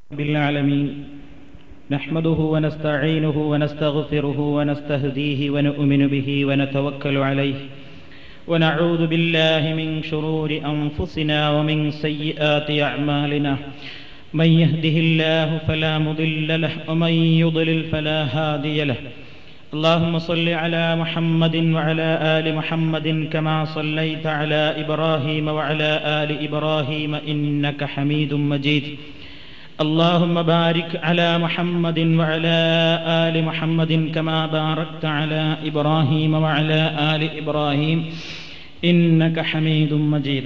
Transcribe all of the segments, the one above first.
رب العالمين نحمده ونستعينه ونستغفره ونستهديه ونؤمن به ونتوكل عليه ونعوذ بالله من شرور أنفسنا ومن سيئات أعمالنا من يهده الله فلا مضل له ومن يضلل فلا هادي له اللهم صل على محمد وعلى آل محمد كما صليت على إبراهيم وعلى آل إبراهيم إنك حميد مجيد اللهم بارك على محمد وعلى آل محمد كما باركت على إبراهيم وعلى آل إبراهيم إنك حميد مجيد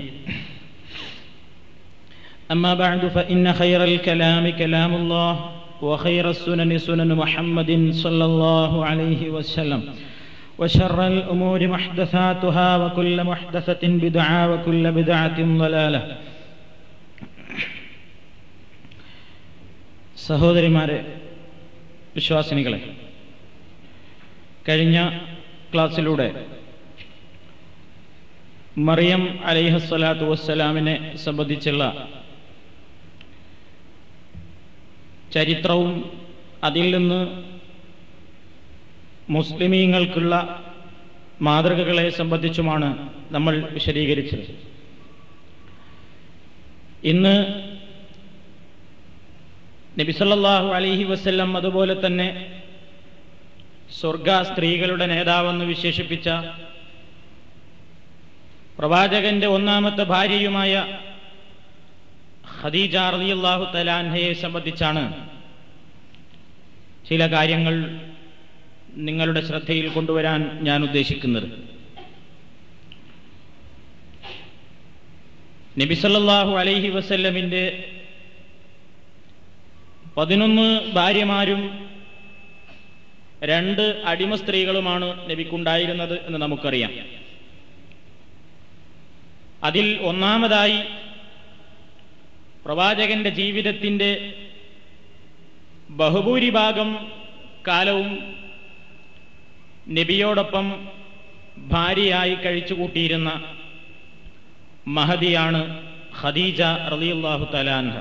أما بعد فإن خير الكلام كلام الله وخير السنن سنن محمد صلى الله عليه وسلم وشر الأمور محدثاتها وكل محدثة بدعة وكل بدعة ضلالة സഹോദരിമാരെ വിശ്വാസിനികളെ കഴിഞ്ഞ ക്ലാസ്സിലൂടെ മറിയം അലൈഹസ്വലാത്തു വസ്സലാമിനെ സംബന്ധിച്ചുള്ള ചരിത്രവും അതിൽ നിന്ന് മുസ്ലിമീങ്ങൾക്കുള്ള മാതൃകകളെ സംബന്ധിച്ചുമാണ് നമ്മൾ വിശദീകരിച്ചത് ഇന്ന് നബിസല്ലാഹു അലൈഹി വസ്ല്ലം അതുപോലെ തന്നെ സ്വർഗ സ്ത്രീകളുടെ നേതാവെന്ന് വിശേഷിപ്പിച്ച പ്രവാചകന്റെ ഒന്നാമത്തെ ഭാര്യയുമായ ഖദീജ റളിയല്ലാഹു തലാൻഹയെ സംബന്ധിച്ചാണ് ചില കാര്യങ്ങൾ നിങ്ങളുടെ ശ്രദ്ധയിൽ കൊണ്ടുവരാൻ ഞാൻ ഉദ്ദേശിക്കുന്നത് നബിസല്ലാഹു അലൈഹി വസല്ലമിൻ്റെ പതിനൊന്ന് ഭാര്യമാരും രണ്ട് അടിമ സ്ത്രീകളുമാണ് നബിക്കുണ്ടായിരുന്നത് എന്ന് നമുക്കറിയാം അതിൽ ഒന്നാമതായി പ്രവാചകന്റെ ജീവിതത്തിൻ്റെ ബഹുഭൂരിഭാഗം കാലവും നബിയോടൊപ്പം ഭാര്യയായി കഴിച്ചുകൂട്ടിയിരുന്ന മഹദിയാണ് ഖദീജ റളിയല്ലാഹു തലാൻഹ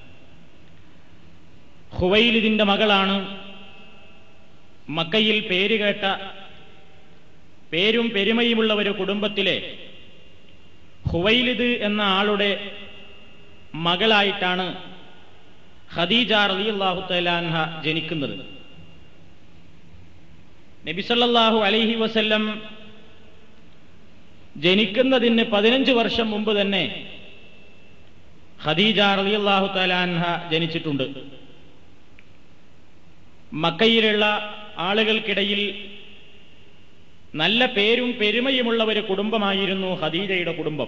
ഹുവൈലിദിന്റെ മകളാണ് മക്കയിൽ പേരുകേട്ട പേരും പെരുമയുമുള്ള ഒരു കുടുംബത്തിലെ ഹുവൈലിദ് എന്ന ആളുടെ മകളായിട്ടാണ് ഖദീജ റളിയല്ലാഹു തലാൻഹ ജനിക്കുന്നത് നബിസല്ലാഹു അലൈഹി വസല്ലം ജനിക്കുന്നതിന് പതിനഞ്ച് വർഷം മുമ്പ് തന്നെ ഖദീജ റളിയല്ലാഹു തലാൻഹ ജനിച്ചിട്ടുണ്ട് മക്കയിലുള്ള ആളുകൾക്കിടയിൽ നല്ല പേരും പെരുമയുമുള്ള ഒരു കുടുംബമായിരുന്നു ഖദീജയുടെ കുടുംബം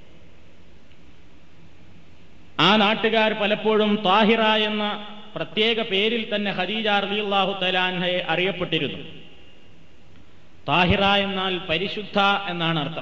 ആ നാട്ടുകാർ പലപ്പോഴും താഹിറ എന്ന പ്രത്യേക പേരിൽ തന്നെ ഖദീജ റളിയല്ലാഹു തലാൻഹയെ അറിയപ്പെട്ടിരുന്നു താഹിറ എന്നാൽ പരിശുദ്ധ എന്നാണ് അർത്ഥം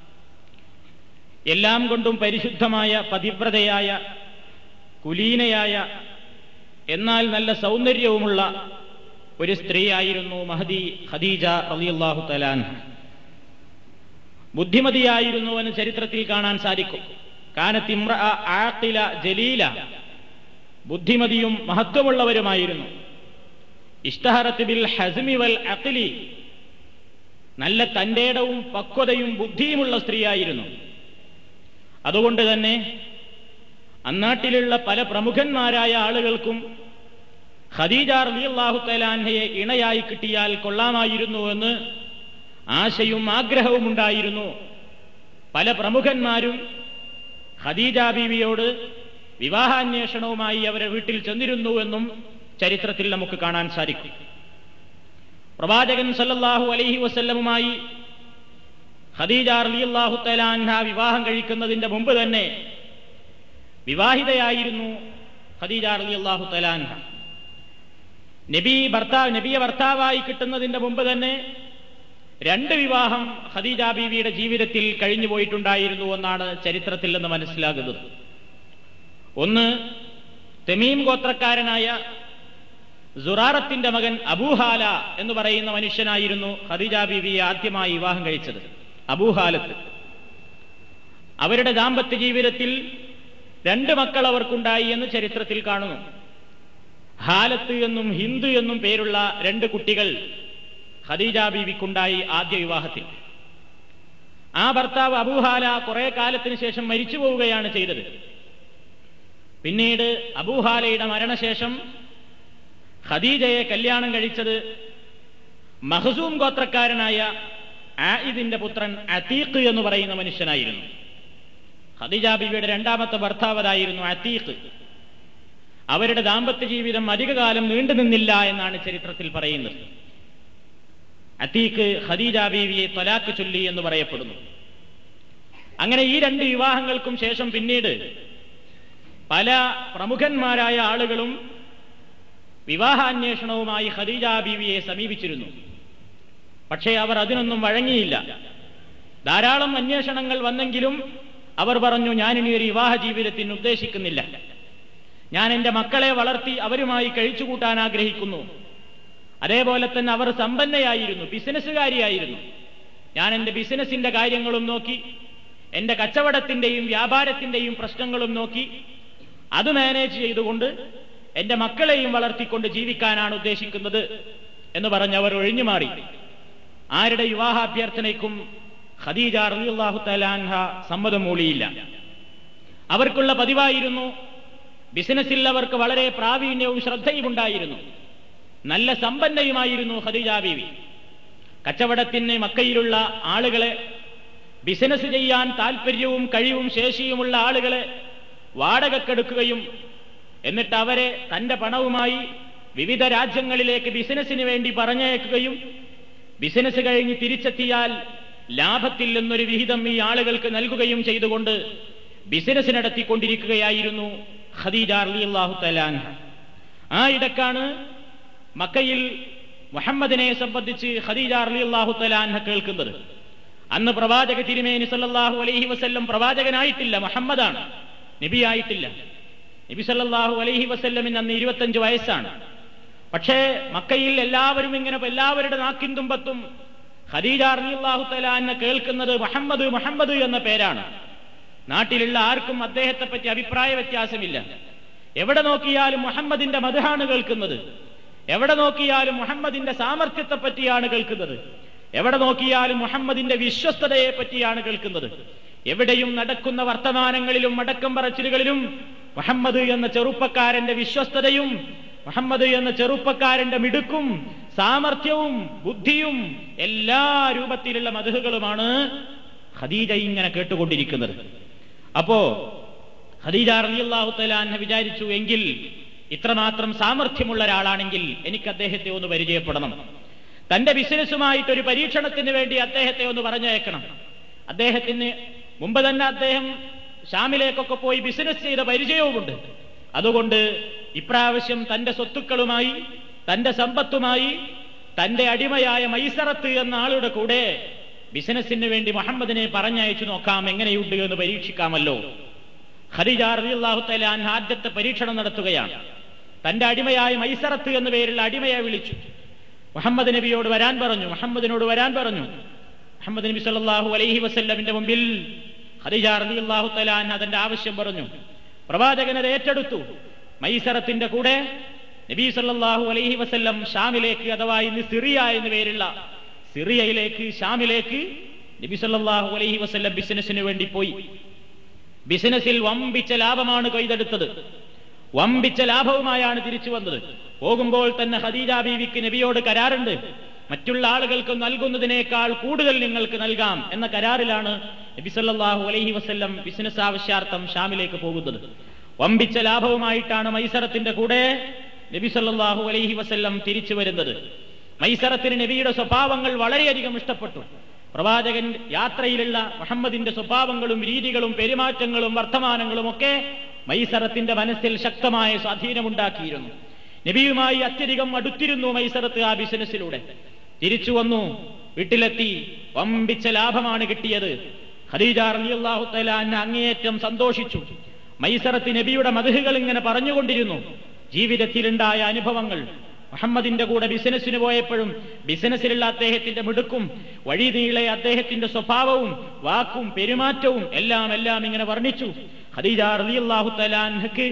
എല്ലാം കൊണ്ടും പരിശുദ്ധമായ പതിവ്രതയായ കുലീനയായ എന്നാൽ നല്ല സൗന്ദര്യവുമുള്ള ഒരു സ്ത്രീയായിരുന്നു മഹദി ഖദീജ റളിയല്ലാഹു തലാൻഹ ബുദ്ധിമതിയായിരുന്നു എന്ന് ചരിത്രത്തിൽ കാണാൻ സാധിക്കും കാനത്തിമ്ര ആഖില ജലീല ബുദ്ധിമതിയും മഹത്വമുള്ളവരുമായിരുന്നു ഇഷ്ടഹറത്ത് ബിൽ ഹസ്മി വൽ അഖിലി നല്ല തൻ്റെടവും പക്വതയും ബുദ്ധിയുമുള്ള സ്ത്രീയായിരുന്നു അതുകൊണ്ട് തന്നെ അന്നാട്ടിലുള്ള പല പ്രമുഖന്മാരായ ആളുകൾക്കും ഖദീജ റളിയല്ലാഹു തലാൻഹയെ ഇണയായി കിട്ടിയാൽ കൊള്ളാമായിരുന്നു എന്ന് ആശയും ആഗ്രഹവും ഉണ്ടായിരുന്നു പല പ്രമുഖന്മാരും ഖദീജ ബീവിയോട് വിവാഹാന്വേഷണവുമായി അവരെ വീട്ടിൽ ചെന്നിരുന്നു എന്നും ചരിത്രത്തിൽ നമുക്ക് കാണാൻ സാധിക്കും പ്രവാചകൻ സല്ലല്ലാഹു അലൈഹി വസല്ലമുമായി ഖദീജ റളിയല്ലാഹു തലാൻഹ വിവാഹം കഴിക്കുന്നതിന്റെ മുമ്പ് തന്നെ വിവാഹിതയായിരുന്നു ഖദീജ റളിയല്ലാഹു തലാൻഹ നബി ഭർത്താവ് നബിയെ ഭർത്താവായി കിട്ടുന്നതിന്റെ മുമ്പ് തന്നെ രണ്ട് വിവാഹം ഖദീജ ബീവിയുടെ ജീവിതത്തിൽ കഴിഞ്ഞു പോയിട്ടുണ്ടായിരുന്നു എന്നാണ് ചരിത്രത്തിൽ നിന്ന് മനസ്സിലാകുന്നത് ഒന്ന് തെമീം ഗോത്രക്കാരനായ സുറാറത്തിന്റെ മകൻ അബൂഹാല എന്ന് പറയുന്ന മനുഷ്യനായിരുന്നു ഖദീജ ബീവിയെ ആദ്യമായി വിവാഹം കഴിച്ചത് അബൂഹാലത്ത് അവരുടെ ദാമ്പത്യ ജീവിതത്തിൽ രണ്ട് മക്കൾ അവർക്കുണ്ടായി എന്ന് ചരിത്രത്തിൽ കാണുന്നു ഹാലത്ത് എന്നും ഹിന്ദു എന്നും പേരുള്ള രണ്ട് കുട്ടികൾ ഖദീജ ബീവിക്കുണ്ടായി ആദ്യ വിവാഹത്തിൽ ആ ഭർത്താവ് അബൂഹാല കുറെ കാലത്തിന് ശേഷം മരിച്ചു പോവുകയാണ് ചെയ്തത് പിന്നീട് അബൂഹാലയുടെ മരണശേഷം ഖദീജയെ കല്യാണം കഴിച്ചത് മഹസൂം ഗോത്രക്കാരനായ ആയിദിന്റെ പുത്രൻ അത്തീഖ് എന്ന് പറയുന്ന മനുഷ്യനായിരുന്നു ഖദീജ ബീവിയുടെ രണ്ടാമത്തെ ഭർത്താവതായിരുന്നു അത്തീഖ് അവരുടെ ദാമ്പത്യ ജീവിതം അധികകാലം നീണ്ടു നിന്നില്ല എന്നാണ് ചരിത്രത്തിൽ പറയുന്നത് അത്തീഖ് ഖദീജ ബീവിയെ തൊലാക്ക് ചൊല്ലി എന്ന് പറയപ്പെടുന്നു അങ്ങനെ ഈ രണ്ട് വിവാഹങ്ങൾക്കും ശേഷം പിന്നീട് പല പ്രമുഖന്മാരായ ആളുകളും വിവാഹാന്വേഷണവുമായി ഖദീജ ബീവിയെ സമീപിച്ചിരുന്നു പക്ഷേ അവർ അതിനൊന്നും വഴങ്ങിയില്ല ധാരാളം അന്വേഷണങ്ങൾ വന്നെങ്കിലും അവർ പറഞ്ഞു ഞാനിനി ഒരു വിവാഹ ജീവിതത്തിന് ഉദ്ദേശിക്കുന്നില്ല ഞാൻ എൻ്റെ മക്കളെ വളർത്തി അവരുമായി കഴിച്ചുകൂട്ടാൻ ആഗ്രഹിക്കുന്നു അതേപോലെ തന്നെ അവർ സമ്പന്നയായിരുന്നു ബിസിനസ്സുകാരിയായിരുന്നു ഞാൻ എൻ്റെ ബിസിനസിന്റെ കാര്യങ്ങളും നോക്കി എൻ്റെ കച്ചവടത്തിന്റെയും വ്യാപാരത്തിന്റെയും പ്രശ്നങ്ങളും നോക്കി അത് മാനേജ് ചെയ്തുകൊണ്ട് എൻ്റെ മക്കളെയും വളർത്തിക്കൊണ്ട് ജീവിക്കാനാണ് ഉദ്ദേശിക്കുന്നത് എന്ന് പറഞ്ഞ് അവർ ഒഴിഞ്ഞു മാറി ആരുടെ വിവാഹാഭ്യർത്ഥനയ്ക്കും ഖദീജ റളിയല്ലാഹു തലാൻഹ സമ്മതം മൂളിയില്ല അവർക്കുള്ള പതിവായിരുന്നു ബിസിനസ്സിൽ അവർക്ക് വളരെ പ്രാവീണ്യവും ശ്രദ്ധയും ഉണ്ടായിരുന്നു നല്ല സമ്പന്നയുമായിരുന്നു ഖദീജ ബീവി കച്ചവടത്തിന് മക്കയിലുള്ള ആളുകളെ ബിസിനസ് ചെയ്യാൻ താല്പര്യവും കഴിവും ശേഷിയുമുള്ള ആളുകളെ വാടകക്കെടുക്കുകയും എന്നിട്ട് അവരെ തന്റെ പണവുമായി വിവിധ രാജ്യങ്ങളിലേക്ക് ബിസിനസ്സിന് വേണ്ടി പറഞ്ഞയക്കുകയും ബിസിനസ് കഴിഞ്ഞ് തിരിച്ചെത്തിയാൽ ലാഭത്തിൽ നിന്നൊരു വിഹിതം ഈ ആളുകൾക്ക് നൽകുകയും ചെയ്തുകൊണ്ട് ബിസിനസ് നടത്തിക്കൊണ്ടിരിക്കുകയായിരുന്നു ഖദീജ റളിയല്ലാഹു തആലാൻഹ ആ ഇടക്കാണ് മക്കയിൽ മുഹമ്മദിനെ സംബന്ധിച്ച് ഖദീജ റളിയല്ലാഹു തആലാൻഹ കേൾക്കുന്നത് അന്ന് പ്രവാചക തിരുമേനി സല്ലല്ലാഹു അലൈഹി വസല്ലം പ്രവാചകനായിട്ടില്ല മുഹമ്മദാണ് നബിയായിട്ടില്ല നബി സല്ലല്ലാഹു അലൈഹി വസല്ലമിന് അന്ന് ഇരുപത്തഞ്ച് വയസ്സാണ് പക്ഷേ മക്കയിൽ എല്ലാവരും ഇങ്ങനെ എല്ലാവരുടെ നാക്കിൻ തുമ്പത്തും ഖദീജ റളിയല്ലാഹു തആല കേൾക്കുന്നത് മുഹമ്മദ് മുഹമ്മദ് എന്ന പേരാണ് നാട്ടിലുള്ള ആർക്കും അദ്ദേഹത്തെ പറ്റി അഭിപ്രായ വ്യത്യാസമില്ല എവിടെ നോക്കിയാലും മുഹമ്മദിന്റെ മതഹാണ് കേൾക്കുന്നത് എവിടെ നോക്കിയാലും മുഹമ്മദിന്റെ സാമർഥ്യത്തെ പറ്റിയാണ് കേൾക്കുന്നത് എവിടെ നോക്കിയാലും മുഹമ്മദിന്റെ വിശ്വസ്തതയെ പറ്റിയാണ് കേൾക്കുന്നത് എവിടെയും നടക്കുന്ന വർത്തമാനങ്ങളിലും മടക്കം പറച്ചിലുകളിലും മുഹമ്മദ് എന്ന ചെറുപ്പക്കാരന്റെ വിശ്വസ്തതയും മുഹമ്മദ് എന്ന ചെറുപ്പക്കാരന്റെ മിടുക്കും സാമർഥ്യവും ബുദ്ധിയും എല്ലാ രൂപത്തിലുള്ള മധുകളുമാണ് ഖദീജ ഇങ്ങനെ കേട്ടുകൊണ്ടിരിക്കുന്നത് അപ്പോ ഖദീജ റളിയല്ലാഹു തആല വിചാരിച്ചു എങ്കിൽ ഇത്രമാത്രം സാമർഥ്യമുള്ള ഒരാളാണെങ്കിൽ എനിക്ക് അദ്ദേഹത്തെ ഒന്ന് പരിചയപ്പെടണം തന്റെ ബിസിനസ്സുമായിട്ട് ഒരു പരീക്ഷണത്തിന് വേണ്ടി അദ്ദേഹത്തെ ഒന്ന് പറഞ്ഞയക്കണം അദ്ദേഹത്തിന് മുമ്പ് തന്നെ അദ്ദേഹം ഷാമിലേക്കൊക്കെ പോയി ബിസിനസ് ചെയ്ത പരിചയവുമുണ്ട് അതുകൊണ്ട് ഇപ്രാവശ്യം തന്റെ സ്വത്തുക്കളുമായി തന്റെ സമ്പത്തുമായി തന്റെ അടിമയായ മൈസറത്ത് എന്ന ആളുടെ കൂടെ ബിസിനസിന് വേണ്ടി മുഹമ്മദിനെ പറഞ്ഞയച്ചു നോക്കാം എങ്ങനെയുണ്ട് എന്ന് പരീക്ഷിക്കാമല്ലോ ഖദീജ റളിയല്ലാഹു തആല അൻഹ ആദ്യത്തെ പരീക്ഷണം നടത്തുകയാണ് തന്റെ അടിമയായ മൈസറത്ത് എന്ന പേരുള്ള അടിമയെ വിളിച്ചു മുഹമ്മദ് നബിയോട് വരാൻ പറഞ്ഞു മുഹമ്മദിനോട് വരാൻ പറഞ്ഞു മുഹമ്മദ് നബി സല്ലല്ലാഹു അലൈഹി വസല്ലമിന്റെ മുമ്പിൽ ഖദീജ റളിയല്ലാഹു തആല അൻഹ അതിന്റെ ആവശ്യം പറഞ്ഞു പ്രവാചകൻ അത് ഏറ്റെടുത്തു മൈസറത്തിന്റെ കൂടെ നബി സല്ലല്ലാഹു അലൈഹി വസല്ലം ഷാമിലേക്ക് അഥവാ ഇന്ന് സിറിയ എന്ന് പേരുള്ള സിറിയയിലേക്ക് ഷാമിലേക്ക് നബി സല്ലല്ലാഹു അലൈഹി വസല്ലം ബിസിനസിന് വേണ്ടി പോയി ബിസിനസ്സിൽ വമ്പിച്ച ലാഭമാണ് കൊയ്തെടുത്തത് വമ്പിച്ച ലാഭവുമായാണ് തിരിച്ചു വന്നത് പോകുമ്പോൾ തന്നെ ഖദീജ ബീവിക്ക് നബിയോട് കരാറുണ്ട് മറ്റുള്ള ആളുകൾക്ക് നൽകുന്നതിനേക്കാൾ കൂടുതൽ നിങ്ങൾക്ക് നൽകാം എന്ന കരാറിലാണ് നബി സല്ലല്ലാഹു അലൈഹി വസല്ലം ബിസിനസ് ആവശ്യാർത്ഥം ഷാമിലേക്ക് പോകുന്നത് വമ്പിച്ച ലാഭവുമായിട്ടാണ് മൈസറത്തിന്റെ കൂടെ നബി സല്ലല്ലാഹു അലൈഹി വസല്ലം തിരിച്ചു വരുന്നത് മൈസറത്തിന് നബിയുടെ സ്വഭാവങ്ങൾ വളരെയധികം ഇഷ്ടപ്പെട്ടു പ്രവാചകൻ യാത്രയിലുള്ള മുഹമ്മദിന്റെ സ്വഭാവങ്ങളും രീതികളും പെരുമാറ്റങ്ങളും വർത്തമാനങ്ങളും ഒക്കെ മൈസറത്തിന്റെ മനസ്സിൽ ശക്തമായ സ്വാധീനമുണ്ടാക്കിയിരുന്നു നബിയുമായി അത്യധികം അടുത്തിരുന്നു മൈസറത്ത് ആ ബിസിനസ്സിലൂടെ തിരിച്ചു വന്നു വീട്ടിലെത്തി വമ്പിച്ച ലാഭമാണ് കിട്ടിയത് ഖദീജ റളിയല്ലാഹു തആല അൻഹ അങ്ങേയറ്റം സന്തോഷിച്ചു മൈസറത്ത് നബിയുടെ മധുഹുകൾ ഇങ്ങനെ പറഞ്ഞുകൊണ്ടിരുന്നു ജീവിതത്തിലുണ്ടായ അനുഭവങ്ങൾ മുഹമ്മദിന്റെ കൂടെ ബിസിനസ്സിന് പോയപ്പോഴും ബിസിനസ്സിലുള്ള അദ്ദേഹത്തിന്റെ മിടുക്കും വഴി നീളെ അദ്ദേഹത്തിന്റെ സ്വഭാവവും വാക്കും പെരുമാറ്റവും എല്ലാം എല്ലാം ഇങ്ങനെ വർണ്ണിച്ചു ഖദീജ റളിയല്ലാഹു തആല അൻഹക്ക്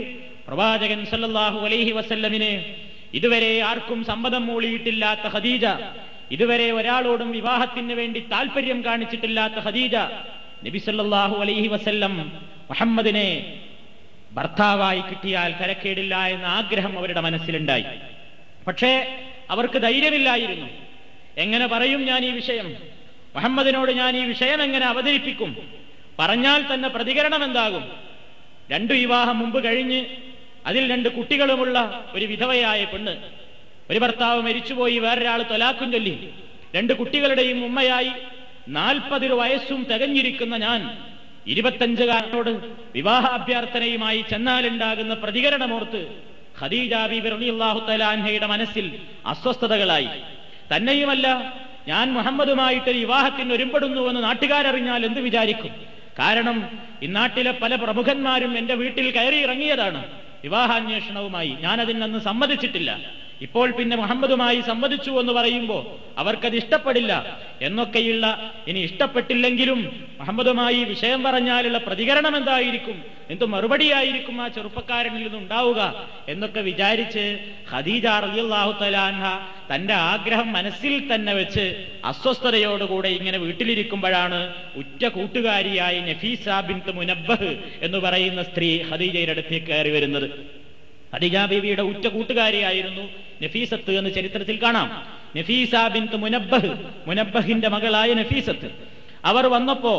പ്രവാചകൻ സല്ലല്ലാഹു അലൈഹി വസല്ലമിന് ഇതുവരെ ആർക്കും സമ്മതം മൂളിയിട്ടില്ലാത്ത ഖദീജ ഇതുവരെ ഒരാളോടും വിവാഹത്തിന് വേണ്ടി താല്പര്യം കാണിച്ചിട്ടില്ലാത്ത ഖദീജ നബി സല്ലല്ലാഹു അലൈഹി വസല്ലം മുഹമ്മദിനെ ഭർത്താവായി കിട്ടിയാൽ തരക്കേടില്ല എന്ന ആഗ്രഹം അവരുടെ മനസ്സിലുണ്ടായി പക്ഷേ അവർക്ക് ധൈര്യമില്ലായിരുന്നു എങ്ങനെ പറയും ഞാൻ ഈ വിഷയം മുഹമ്മദിനോട് ഞാൻ ഈ വിഷയം എങ്ങനെ അവതരിപ്പിക്കും പറഞ്ഞാൽ തന്നെ പ്രതികരണം എന്താകും രണ്ടു വിവാഹം മുമ്പ് കഴിഞ്ഞ് അതിൽ രണ്ട് കുട്ടികളുമുള്ള ഒരു വിധവയായ പെണ്ണ് ഒരു ഭർത്താവ് മരിച്ചുപോയി വേറൊരാൾ തൊലാക്കും ചൊല്ലി രണ്ട് കുട്ടികളുടെയും ഉമ്മയായി നാൽപ്പതിരു വയസ്സും തികഞ്ഞിരിക്കുന്ന ഞാൻ ഇരുപത്തഞ്ചുകാരനോട് വിവാഹ അഭ്യർത്ഥനയുമായി ചെന്നാലുണ്ടാകുന്ന പ്രതികരണമോർത്ത് ഖദീജ ബീബി റളിയല്ലാഹു തആല അൻഹയുടെ മനസ്സിൽ അസ്വസ്ഥതകളായി തന്നെയുമല്ല ഞാൻ മുഹമ്മദുമായിട്ട് ഒരു വിവാഹത്തിന് ഒരുമ്പെടുന്നുവെന്ന് നാട്ടുകാരറിഞ്ഞാൽ എന്ത് വിചാരിക്കും കാരണം ഇന്നാട്ടിലെ പല പ്രമുഖന്മാരും എന്റെ വീട്ടിൽ കയറി ഇറങ്ങിയതാണ് വിവാഹാന്വേഷണവുമായി ഞാൻ അതിനന്ന് സമ്മതിച്ചിട്ടില്ല ഇപ്പോൾ പിന്നെ മുഹമ്മദുമായി സമ്മതിച്ചു എന്ന് പറയുമ്പോൾ അവർക്കത് ഇഷ്ടപ്പെടില്ല എന്നൊക്കെയുള്ള ഇനി ഇഷ്ടപ്പെട്ടില്ലെങ്കിലും മുഹമ്മദുമായി വിഷയം പറഞ്ഞാലുള്ള പ്രതികരണം എന്തായിരിക്കും എന്ത് മറുപടിയായിരിക്കും ആ ചെറുപ്പക്കാരനിൽ നിന്നുണ്ടാവുക എന്നൊക്കെ വിചാരിച്ച് ഖദീജ റളിയല്ലാഹു തലാൻഹ തന്റെ ആഗ്രഹം മനസ്സിൽ തന്നെ വെച്ച് അസ്വസ്ഥതയോടുകൂടെ ഇങ്ങനെ വീട്ടിലിരിക്കുമ്പോഴാണ് ഉറ്റ കൂട്ടുകാരിയായ നഫീസ ബിൻത്ത് മുനബ്ബഹ് എന്ന് പറയുന്ന സ്ത്രീ ഖദീജയുടെ അടുത്തേക്ക് കയറി വരുന്നത് ഖദീജ ബീവിയുടെ ഉറ്റ കൂട്ടുകാരിയായിരുന്നു നഫീസത്ത് എന്ന് ചരിത്രത്തിൽ കാണാം നഫീസ ബിൻത്ത് മുനബ്ബഹ് മുനബ്ബഹിന്റെ മകളായ നഫീസത്ത് അവർ വന്നപ്പോ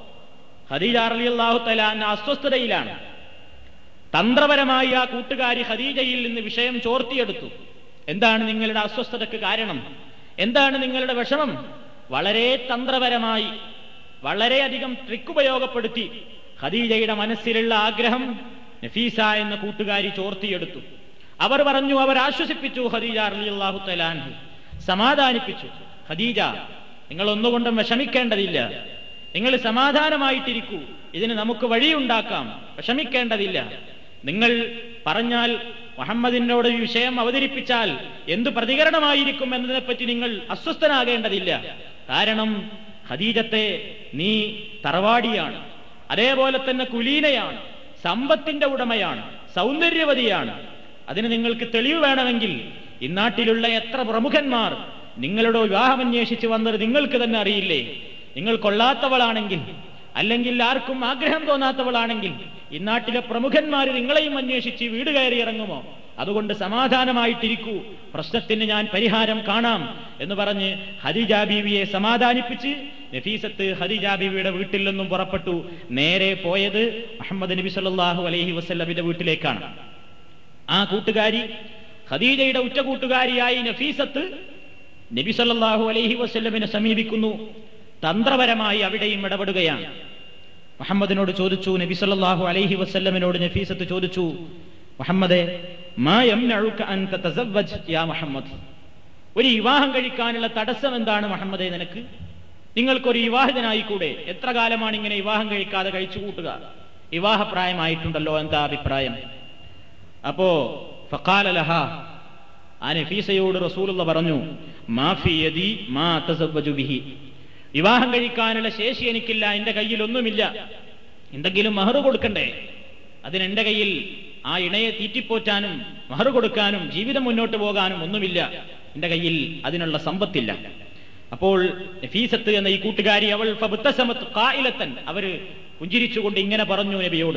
ഖദീജ റളിയല്ലാഹു തആല അസ്വസ്ഥതയിലാണ് തന്ത്രപരമായി ആ കൂട്ടുകാരി ഖദീജയിൽ നിന്ന് വിഷയം ചോർത്തിയെടുത്തു എന്താണ് നിങ്ങളുടെ അസ്വസ്ഥതയ്ക്ക് കാരണം എന്താണ് നിങ്ങളുടെ വിഷമം വളരെ തന്ത്രപരമായി വളരെയധികം ട്രിക്ക് ഉപയോഗപ്പെടുത്തി ഖദീജയുടെ മനസ്സിലുള്ള ആഗ്രഹം നഫീസ എന്ന കൂട്ടുകാരി ചോർത്തിയെടുത്തു അവർ പറഞ്ഞു അവർ ആശ്വസിപ്പിച്ചു ഖദീജ റളിയല്ലാഹു തആലാൻഹു സമാധാനിപ്പിച്ചു ഖദീജ നിങ്ങൾ ഒന്നുകൊണ്ടും വിഷമിക്കേണ്ടതില്ല നിങ്ങൾ സമാധാനമായിട്ടിരിക്കൂ ഇതിന് നമുക്ക് വഴിയുണ്ടാക്കാം വിഷമിക്കേണ്ടതില്ല നിങ്ങൾ പറഞ്ഞാൽ മുഹമ്മദിനോട് ഈ വിഷയം അവതരിപ്പിച്ചാൽ എന്തു പ്രതികരണമായിരിക്കും എന്നതിനെപ്പറ്റി നിങ്ങൾ അസ്വസ്ഥനാകേണ്ടതില്ല കാരണം ഖദീജത്തെ നീ തറവാടിയാണ് അതേപോലെ തന്നെ കുലീനയാണ് സമ്പത്തിന്റെ ഉടമയാണ് സൗന്ദര്യവതിയാണ് അതിന് നിങ്ങൾക്ക് തെളിവ് വേണമെങ്കിൽ ഇന്നാട്ടിലുള്ള എത്ര പ്രമുഖന്മാർ നിങ്ങളുടെ വിവാഹം അന്വേഷിച്ച് വന്നത് നിങ്ങൾക്ക് തന്നെ അറിയില്ലേ നിങ്ങൾ കൊള്ളാത്തവളാണെങ്കിൽ അല്ലെങ്കിൽ ആർക്കും ആഗ്രഹം തോന്നാത്തവളാണെങ്കിൽ ഇന്നാട്ടിലെ പ്രമുഖന്മാർ നിങ്ങളെയും അന്വേഷിച്ച് വീട് കയറി ഇറങ്ങുമോ അതുകൊണ്ട് സമാധാനമായിട്ടിരിക്കൂ പ്രശ്നത്തിന് ഞാൻ പരിഹാരം കാണാം എന്ന് പറഞ്ഞ് ഹദിജ ബീവിയെ സമാധാനിപ്പിച്ച് നഫീസത്ത് ഹദിജ ബീവിയുടെ വീട്ടിൽ നിന്നും പുറപ്പെട്ടു നേരെ പോയത് മുഹമ്മദ് നബി സല്ലല്ലാഹു അലൈഹി വസല്ലമിന്റെ വീട്ടിലേക്കാണ് ആ കൂട്ടുകാരി ഖദീജയുടെ ഉറ്റ കൂട്ടുകാരിയായി നഫീസത്ത് നബി സല്ലല്ലാഹു അലൈഹി വസല്ലമിനെ സമീപിക്കുന്നു തന്ത്രപരമായി അവിടെയും ഇടപെടുകയാണ് മുഹമ്മദിനോട് ചോദിച്ചു നബി സല്ലല്ലാഹു അലൈഹി വസല്ലമിനോട് നഫീസത്ത് ചോദിച്ചു മുഹമ്മദെ മാ യംനഉക അൻ തതസവ്വജ് യാ മുഹമ്മദ് ഒരു വിവാഹം കഴിക്കാനുള്ള തടസ്സം എന്താണ് മുഹമ്മദെ നിനക്ക് നിങ്ങൾക്കൊരു വിവാഹിതനായിക്കൂടെ എത്ര കാലമാണ് ഇങ്ങനെ വിവാഹം കഴിക്കാതെ കഴിച്ചു കൂട്ടുക വിവാഹപ്രായമായിട്ടുണ്ടല്ലോ എന്താ അഭിപ്രായം അപ്പോ ഫഖാല ലഹ ആ നഫീസയോട് റസൂലുള്ള പറഞ്ഞു മാഫി യദി മാ തസവ്വജു ബിഹി വിവാഹം കഴിക്കാനുള്ള ശേഷി എനിക്കില്ല എന്റെ കയ്യിൽ ഒന്നുമില്ല എന്തെങ്കിലും മഹർ കൊടുക്കണ്ടേ അതിന് എന്റെ കയ്യിൽ ആ ഇണയെ തീറ്റിപ്പോറ്റാനും മഹർ കൊടുക്കാനും ജീവിതം മുന്നോട്ട് പോകാനും ഒന്നുമില്ല എന്റെ കയ്യിൽ അതിനുള്ള സമ്പത്തില്ല അപ്പോൾ നഫീസത്ത് എന്ന ഈ കൂട്ടുകാരി അവൾ ഫബുത്തസമത്ത് ഖായിലത്തൻ അവര് പുഞ്ചിരിച്ചുകൊണ്ട് ഇങ്ങനെ പറഞ്ഞു നബിയോട്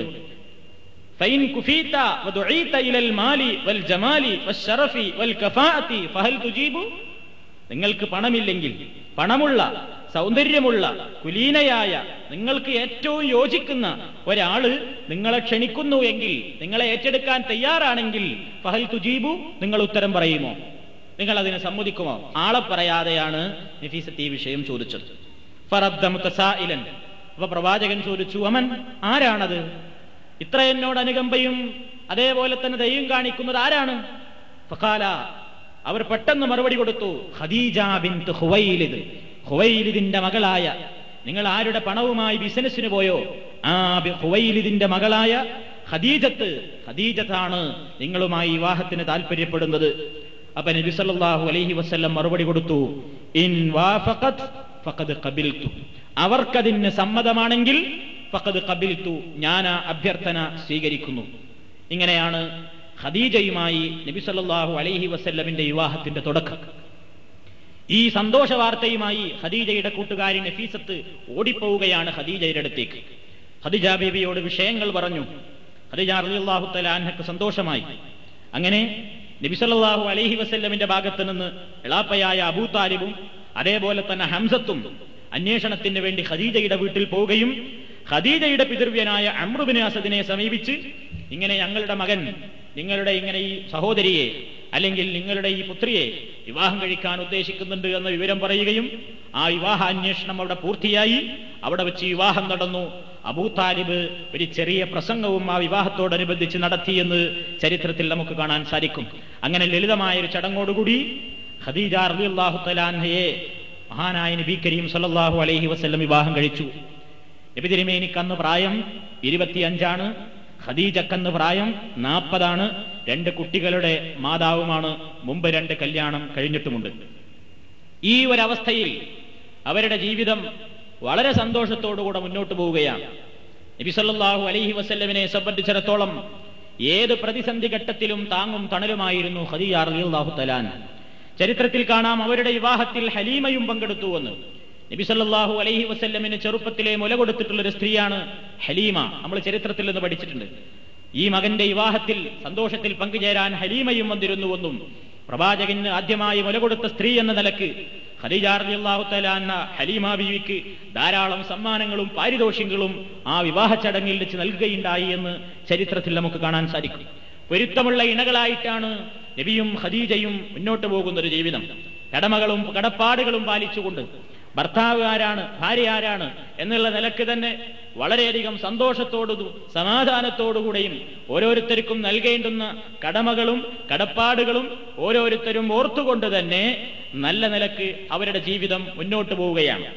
فإن كفيت ودعيت إلى المال والجمال والشرف والكفاءة فهل تجيب നിങ്ങൾക്ക് പണമില്ലെങ്കിൽ പണമുള്ള സൗന്ദര്യമുള്ള കുലീനയായ നിങ്ങൾക്ക് ഏറ്റവും യോജിക്കുന്ന ഒരാള് നിങ്ങളെ ക്ഷണിക്കുന്നു എങ്കിൽ നിങ്ങളെ ഏറ്റെടുക്കാൻ തയ്യാറാണെങ്കിൽ ഫഹൽ തുജീബു നിങ്ങൾ ഉത്തരം പറയുമോ നിങ്ങൾ അതിനെ സമ്മതിക്കുമോ ആളെ പറയാതെയാണ് നഫീസത്ത് ഈ വിഷയം ചോദിച്ചത് ഫറദ്ദ മുത്തസായിലൻ അപ്പൊ പ്രവാചകൻ ചോദിച്ചു അമൻ ആരാണത് ഇത്ര എന്നോട് അനുകമ്പയും അതേപോലെ തന്നെ ദൈവം കാണിക്കുന്നത് ആരാണ് ഫഖാല അവർ പെട്ടെന്ന് മറുപടി കൊടുത്തു ഖദീജ ബിൻത് ഹുവൈലിദ് ഹുവൈലിദിന്റെ മകളായ നിങ്ങൾ ആരുടെ പണവുമായി ബിസിനസ്സിന് പോയോ ആ ബി- ഹുവൈലിദിന്റെ മകളായ ഖദീജത്ത് ഖദീജത്താണ് നിങ്ങളുമായി വിവാഹത്തിന് താല്പര്യപ്പെടുന്നത് അപ്പൊ നബി സല്ലല്ലാഹു അലൈഹി വസല്ലം മറുപടി കൊടുത്തു ഇൻ വാഫഖത് ഫഖദ് ഖബിൽതു അവർക്കതിന് സമ്മതമാണെങ്കിൽ ഫഖദ് ഖബിൽതു ഞാൻ ആ അഭ്യർത്ഥന സ്വീകരിക്കുന്നു ഇങ്ങനെയാണ് ഖദീജയുമായി നബി സല്ലല്ലാഹു അലൈഹി വസല്ലമിന്റെ വിവാഹത്തിന്റെ തുടക്കം ഈ സന്തോഷ വാർത്തയുമായി ഖദീജയുടെ കൂട്ടുകാരി നഫീസത്ത് ഓടിപ്പോവുകയാണ് ഖദീജയുടെ അടുത്തേക്ക് ഖദീജ ബീബിയോട് വിഷയങ്ങൾ പറഞ്ഞു ഖദീജ റളിയല്ലാഹു തആല അൻഹക്ക് സന്തോഷമായി അങ്ങനെ നബി സല്ലല്ലാഹു അലൈഹി വസല്ലമിന്റെ ഭാഗത്ത് നിന്ന് എളാപ്പയായ അബൂ താലിബും അതേപോലെ തന്നെ ഹംസത്തും അന്വേഷണത്തിന് വേണ്ടി ഖദീജയുടെ വീട്ടിൽ പോവുകയും ഖദീജയുടെ പിതൃവ്യനായ അമ്രുബിന് അസദിനെ സമീപിച്ച് ഇങ്ങനെ ഞങ്ങളുടെ മകൻ നിങ്ങളുടെ ഇങ്ങനെ ഈ സഹോദരിയെ അല്ലെങ്കിൽ നിങ്ങളുടെ ഈ പുത്രിയെ വിവാഹം കഴിക്കാൻ ഉദ്ദേശിക്കുന്നുണ്ട് എന്ന വിവരം പറയുകയും ആ വിവാഹ അന്വേഷണം അവിടെ പൂർത്തിയായി അവിടെ വെച്ച് വിവാഹം നടന്നു അബൂ താലിബ് ഒരു ചെറിയ പ്രസംഗവും ആ വിവാഹത്തോടനുബന്ധിച്ച് നടത്തിയെന്ന് ചരിത്രത്തിൽ നമുക്ക് കാണാൻ സാധിക്കും അങ്ങനെ ലളിതമായ ഒരു ചടങ്ങോടുകൂടി ഖദീജ റളിയല്ലാഹു തലാൻഹയെ മഹാനായ നബി കരീം സല്ലല്ലാഹു അലൈഹി വസല്ലം വിവാഹം കഴിച്ചു നബി തിരുമേനിക്ക് അന്ന് പ്രായം ഇരുപത്തിയഞ്ചാണ് ഖദീജക്കന്ന് പ്രായം നാൽപ്പതാണ് രണ്ട് കുട്ടികളുടെ മാതാവുമാണ് മുമ്പ് രണ്ട് കല്യാണം കഴിഞ്ഞിട്ടുമുണ്ട് ഈ ഒരവസ്ഥയിൽ അവരുടെ ജീവിതം വളരെ സന്തോഷത്തോടുകൂടെ മുന്നോട്ട് പോവുകയാണ് നബി സല്ലല്ലാഹു അലൈഹി വസല്ലമിനെ സംബന്ധിച്ചിടത്തോളം ഏത് പ്രതിസന്ധി ഘട്ടത്തിലും താങ്ങും തണലുമായിരുന്നു ഖദീജ റളിയല്ലാഹു തലാൻ ചരിത്രത്തിൽ കാണാം അവരുടെ വിവാഹത്തിൽ ഹലീമയും പങ്കെടുത്തുവെന്ന് നബി സല്ലല്ലാഹു അലൈഹി വസല്ലമിന് ചെറുപ്പത്തിലെ മുല കൊടുത്തിട്ടുള്ള ഒരു സ്ത്രീയാണ് ഹലീമ നമ്മൾ ചരിത്രത്തിൽ നിന്ന് പഠിച്ചിട്ടുണ്ട് ഈ മകന്റെ വിവാഹത്തിൽ സന്തോഷത്തിൽ പങ്കുചേരാൻ ഹലീമയും വന്നിരുന്നുവെന്നും പ്രവാചകന് ആദ്യമായി മുല കൊടുത്ത സ്ത്രീ എന്ന നിലക്ക് ഖദീജ റളിയല്ലാഹു തആല അന്ന ഹലീമ ബീവിക്ക് ധാരാളം സമ്മാനങ്ങളും പാരിതോഷികങ്ങളും ആ വിവാഹ ചടങ്ങിൽ വെച്ച് നൽകുകയുണ്ടായി എന്ന് ചരിത്രത്തിൽ നമുക്ക് കാണാൻ സാധിക്കും പൊരുത്തമുള്ള ഇണകളായിട്ടാണ് നബിയും ഖദീജയും മുന്നോട്ട് പോകുന്ന ഒരു ജീവിതം കടമകളും കടപ്പാടുകളും പാലിച്ചുകൊണ്ട് ഭർത്താവ് ആരാണ് ഭാര്യ ആരാണ് എന്നുള്ള നിലക്ക് തന്നെ വളരെയധികം സന്തോഷത്തോടും സമാധാനത്തോടുകൂടെയും ഓരോരുത്തർക്കും നൽകേണ്ടുന്ന കടമകളും കടപ്പാടുകളും ഓരോരുത്തരും ഓർത്തുകൊണ്ട് തന്നെ നല്ല നിലക്ക് അവരുടെ ജീവിതം മുന്നോട്ട് പോവുകയാണ്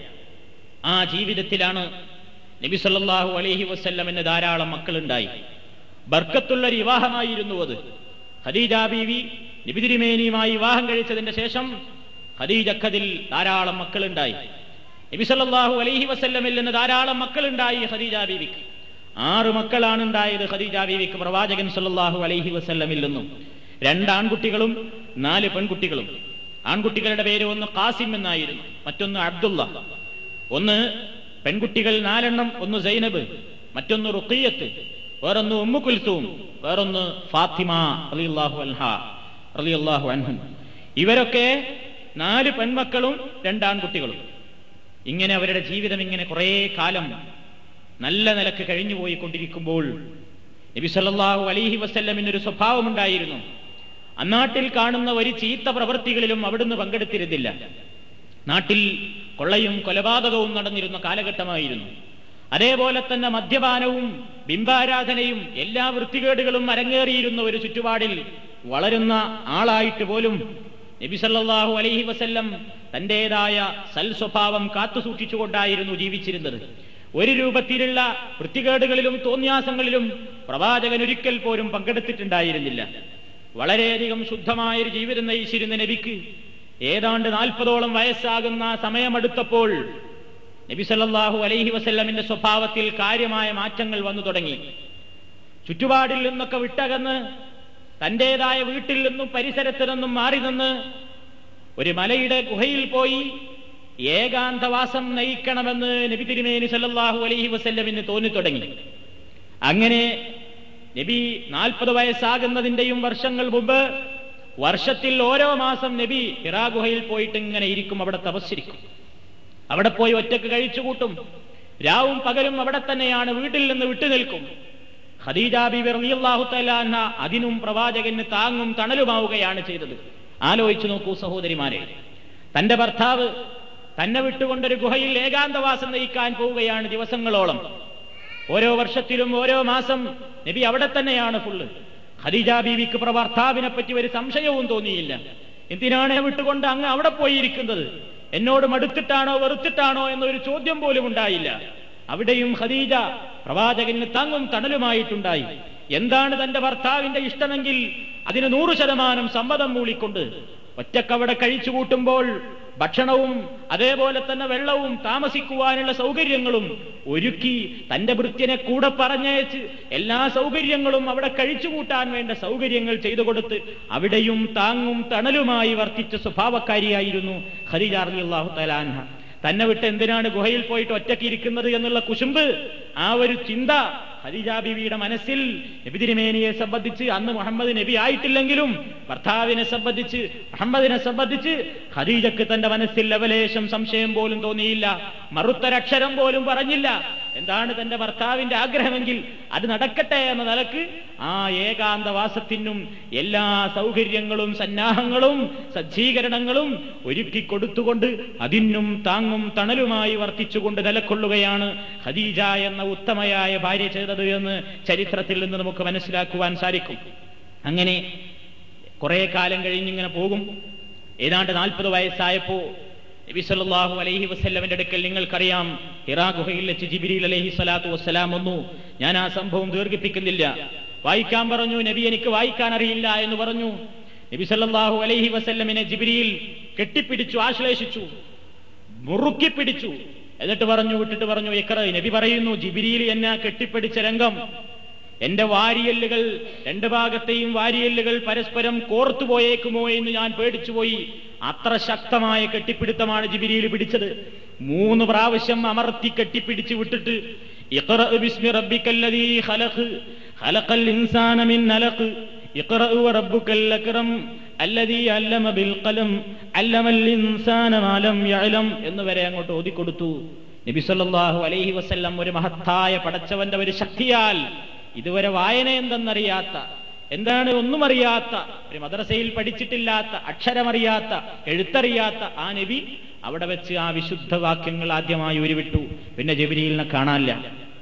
ആ ജീവിതത്തിലാണ് നബി സല്ലല്ലാഹു അലൈഹി വസല്ലമിന് ധാരാളം മക്കളുണ്ടായി ബർക്കത്തുള്ള ഒരു വിവാഹമായിരുന്നു അത് ഖദീജ ബീവി നബി തിരുമേനിയുമായി വിവാഹം കഴിച്ചതിന്റെ ശേഷം ഖദീജക്കതിൽ ധാരാളം മക്കളുണ്ടായി നബി സല്ലല്ലാഹു അലൈഹി വസല്ലമിൽ നിന്ന് ധാരാളം മക്കളുണ്ടായി ഖദീജ ബീവിക്ക് ആറ് മക്കളാണ് ഉണ്ടായത് ഖദീജ ബീവിക്ക് പ്രവാചകൻ സല്ലല്ലാഹു അലൈഹി വസല്ലമിൽ നിന്നും രണ്ട് ആൺകുട്ടികളും നാല് പെൺകുട്ടികളും ആൺകുട്ടികളുടെ പേര് ഒന്ന് ഖാസിം എന്നായിരുന്നു മറ്റൊന്ന് അബ്ദുള്ള ഒന്ന് പെൺകുട്ടികൾ നാലെണ്ണം ഒന്ന് സൈനബ് മറ്റൊന്ന് റുഖിയത്ത് വേറൊന്ന് ഉമ്മു കുൽസൂം വേറൊന്ന് ഫാത്തിമ റളിയല്ലാഹു അൻഹ റളിയല്ലാഹു അൻഹും ഇവരൊക്കെ നാല് പെൺമക്കളും രണ്ടാൺകുട്ടികളും ഇങ്ങനെ അവരുടെ ജീവിതം ഇങ്ങനെ കുറേ കാലം നല്ല നിലക്ക് കഴിഞ്ഞു പോയിക്കൊണ്ടിരിക്കുമ്പോൾ നബി സല്ലല്ലാഹു അലൈഹി വസല്ലമിന് ഒരു സ്വഭാവമുണ്ടായിരുന്നു അന്നാട്ടിൽ കാണുന്ന ഒരു ചീത്ത പ്രവൃത്തികളിലും അവിടുന്ന് പങ്കെടുത്തിരുന്നില്ല നാട്ടിൽ കൊള്ളയും കൊലപാതകവും നടന്നിരുന്ന കാലഘട്ടമായിരുന്നു അതേപോലെ തന്നെ മദ്യപാനവും ബിംബാരാധനയും എല്ലാ വൃത്തികേടുകളും അരങ്ങേറിയിരുന്ന ഒരു ചുറ്റുപാടിൽ വളരുന്ന ആളായിട്ട് പോലും നബി സല്ലല്ലാഹു അലൈഹി വസല്ലം തന്റേതായ സൽ സ്വഭാവം കാത്തു സൂക്ഷിച്ചുകൊണ്ടായിരുന്നു ജീവിച്ചിരുന്നത് ഒരു രൂപത്തിലുള്ള വൃത്തികേടുകളിലും തോന്യാസങ്ങളിലും പ്രവാചകൻ ഒരിക്കൽ പോലും പങ്കെടുത്തിട്ടുണ്ടായിരുന്നില്ല വളരെയധികം ശുദ്ധമായ ഒരു ജീവിതം നയിച്ചിരുന്ന നബിക്ക് ഏതാണ്ട് നാൽപ്പതോളം വയസ്സാകുന്ന സമയമെടുത്തപ്പോൾ നബി സല്ലല്ലാഹു അലൈഹി വസല്ലമിന്റെ സ്വഭാവത്തിൽ കാര്യമായ മാറ്റങ്ങൾ വന്നു തുടങ്ങി ചുറ്റുപാടിൽ നിന്നൊക്കെ വിട്ടകന്ന് തന്റേതായ വീട്ടിൽ നിന്നും പരിസരത്ത് നിന്നും മാറി നിന്ന് ഒരു മലയുടെ ഗുഹയിൽ പോയി ഏകാന്തവാസം നയിക്കണമെന്ന് നബി തിരുമേനി സല്ലല്ലാഹു അലൈഹി വസല്ലമിന് തോന്നി തുടങ്ങി അങ്ങനെ നബി നാൽപ്പത് വയസ്സാകുന്നതിന്റെയും വർഷങ്ങൾ മുമ്പ് വർഷത്തിൽ ഓരോ മാസം നബി ഹിറാ ഗുഹയിൽ പോയിട്ട് ഇങ്ങനെ ഇരിക്കും അവിടെ തപസ്സിരിക്കും അവിടെ പോയി ഒറ്റക്ക് കഴിച്ചു കൂട്ടും രാവും പകലും അവിടെ തന്നെയാണ് വീട്ടിൽ നിന്ന് വിട്ടുനിൽക്കും ഖദീജ ബിബി റളിയല്ലാഹു തആല അൻഹ അതിനും പ്രവാചകന് താങ്ങും തണലുമാവുകയാണ് ചെയ്തത് ആലോചിച്ചു നോക്കൂ സഹോദരിമാരെ തന്റെ ഭർത്താവ് തന്നെ വിട്ടുകൊണ്ടൊരു ഗുഹയിൽ ഏകാന്തവാസം നയിക്കാൻ പോവുകയാണ് ദിവസങ്ങളോളം ഓരോ വർഷത്തിലും ഓരോ മാസം നബി അവിടെ തന്നെയാണ് ഫുള്ള് ഖദീജ ബീവിക്ക് ഭർത്താവിനെ പറ്റി ഒരു സംശയവും തോന്നിയില്ല എന്തിനാണ് വിട്ടുകൊണ്ട് അങ്ങ് അവിടെ പോയിരിക്കുന്നത് എന്നോട് മടുത്തിട്ടാണോ വെറുത്തിട്ടാണോ എന്നൊരു ചോദ്യം പോലും ഉണ്ടായില്ല അവിടെയും ഖദീജ പ്രവാചകന് താങ്ങും തണലുമായിട്ടുണ്ടായി എന്താണ് തന്റെ ഭർത്താവിന്റെ ഇഷ്ടമെങ്കിൽ അതിന് നൂറ് ശതമാനം സമ്മതം മൂളിക്കൊണ്ട് ഒറ്റക്കവിടെ കഴിച്ചു കൂട്ടുമ്പോൾ ഭക്ഷണവും അതേപോലെ തന്നെ വെള്ളവും താമസിക്കുവാനുള്ള സൗകര്യങ്ങളും ഒരുക്കി തന്റെ ഭൃത്യനെ കൂടെ പറഞ്ഞയച്ച് എല്ലാ സൗകര്യങ്ങളും അവിടെ കഴിച്ചുകൂട്ടാൻ വേണ്ട സൗകര്യങ്ങൾ ചെയ്തു കൊടുത്ത് അവിടെയും താങ്ങും തണലുമായി വർത്തിച്ച സ്വഭാവക്കാരിയായിരുന്നു ഖദീജ റളിയല്ലാഹു തആല അൻഹ തന്നെ വിട്ട് എന്തിനാണ് ഗുഹയിൽ പോയിട്ട് ഒറ്റയ്ക്ക് ഇരിക്കുന്നത് എന്നുള്ള കുശുമ്പ് ആ ഒരു ചിന്ത ഖദീജ ബീവിയുടെ മനസ്സിൽ നബി തിരുമേനിയെ സംബന്ധിച്ച് അന്ന് മുഹമ്മദ് നബി ആയിട്ടില്ലെങ്കിലും ഭർത്താവിനെ സംബന്ധിച്ച് മുഹമ്മദിനെ സംബന്ധിച്ച് ഖദീജക്ക് തന്റെ മനസ്സിൽ ലവലേശം സംശയം പോലും തോന്നിയില്ല മറുത്തൊരക്ഷരം പോലും പറഞ്ഞില്ല എന്താണ് തന്റെ ഭർത്താവിന്റെ ആഗ്രഹമെങ്കിൽ അത് നടക്കട്ടെ എന്ന നിലക്ക് ആ ഏകാന്തവാസത്തിനും എല്ലാ സൗകര്യങ്ങളും സന്നാഹങ്ങളും സജ്ജീകരണങ്ങളും ഒരുക്കി കൊടുത്തുകൊണ്ട് അതിനും താങ്ങും തണലുമായി വർത്തിച്ചുകൊണ്ട് നിലക്കൊള്ളുകയാണ് ഖദീജ എന്ന ഉത്തമയായ ഭാര്യ ചെയ്തത് എന്ന് ചരിത്രത്തിൽ നിന്ന് നമുക്ക് മനസ്സിലാക്കുവാൻ സാധിക്കും അങ്ങനെ കുറെ കാലം കഴിഞ്ഞിങ്ങനെ പോകും ഏതാണ്ട് നാൽപ്പത് വയസ്സായപ്പോ നബി സല്ലല്ലാഹു അലൈഹി വസല്ലമന്റെ അടുക്കൽ നിങ്ങൾക്കറിയാം ഹിറാ ഗുഹയിൽ വെച്ച് ജിബിരിൽ അലൈഹി സ്വലാത്തു വസ്സലാം വന്നു ഞാൻ ആ സംഭവം ദീർഘിപ്പിക്കുന്നില്ല വായിക്കാൻ പറഞ്ഞു നബി എനിക്ക് വായിക്കാൻ അറിയില്ല എന്ന് പറഞ്ഞു നബി സല്ലല്ലാഹു അലൈഹി വസല്ലമിനെ ജിബിരിയിൽ കെട്ടിപ്പിടിച്ചു ആശ്ലേഷിച്ചു മുറുക്കി പിടിച്ചു എന്നിട്ട് പറഞ്ഞു വിട്ടിട്ട് പറഞ്ഞു ഇക്കറ നബി പറയുന്നു ജിബിരിയിൽ എന്നെ കെട്ടിപ്പിടിച്ച രംഗം എന്റെ വാരിയല്ലുകൾ രണ്ട് ഭാഗത്തെയും വാരിയല്ലുകൾ പരസ്പരം കോർത്തുപോയേക്കുമോ എന്ന് ഞാൻ പേടിച്ചുപോയി അത്ര ശക്തമായ കെട്ടിപ്പിടുത്തമാണ് ജിബിരിയിൽ പിടിച്ചത് മൂന്ന് പ്രാവശ്യം അമർത്തി കെട്ടിപ്പിടിച്ച് വിട്ടിട്ട് ഇഖ്റ ബിസ്മി റബ്ബിക്കല്ലദീ ഖലഖ് ഖലഖൽ ഇൻസാന മിൻ നലഖ് ഇഖ്റ വറബ്ബുക്കൽ അക്രം അല്ലദീ അല്ലമ ബിൽ ഖലം അല്ലമൽ ഇൻസാന മാ ലം യഅലം എന്ന് വരെ അങ്ങോട്ട് ഓതിക്കൊടുത്തു നബി സല്ലല്ലാഹു അലൈഹി വസല്ലം ഒരു മഹത്തായ പടച്ചവന്റെ ഒരു ശക്തിയാൽ ഇതുവരെ വായന എന്തെന്നറിയാത്ത എന്താണ് ഒന്നും അറിയാത്ത ഒരു മദ്രസയിൽ പഠിച്ചിട്ടില്ലാത്ത അക്ഷരമറിയാത്ത എഴുത്തറിയാത്ത ആ നബി അവിടെ വെച്ച് ആ വിശുദ്ധ വാക്യങ്ങൾ ആദ്യമായി ഉരുവിട്ടു പിന്നെ ജബിരിയിലിനെ കാണാനില്ല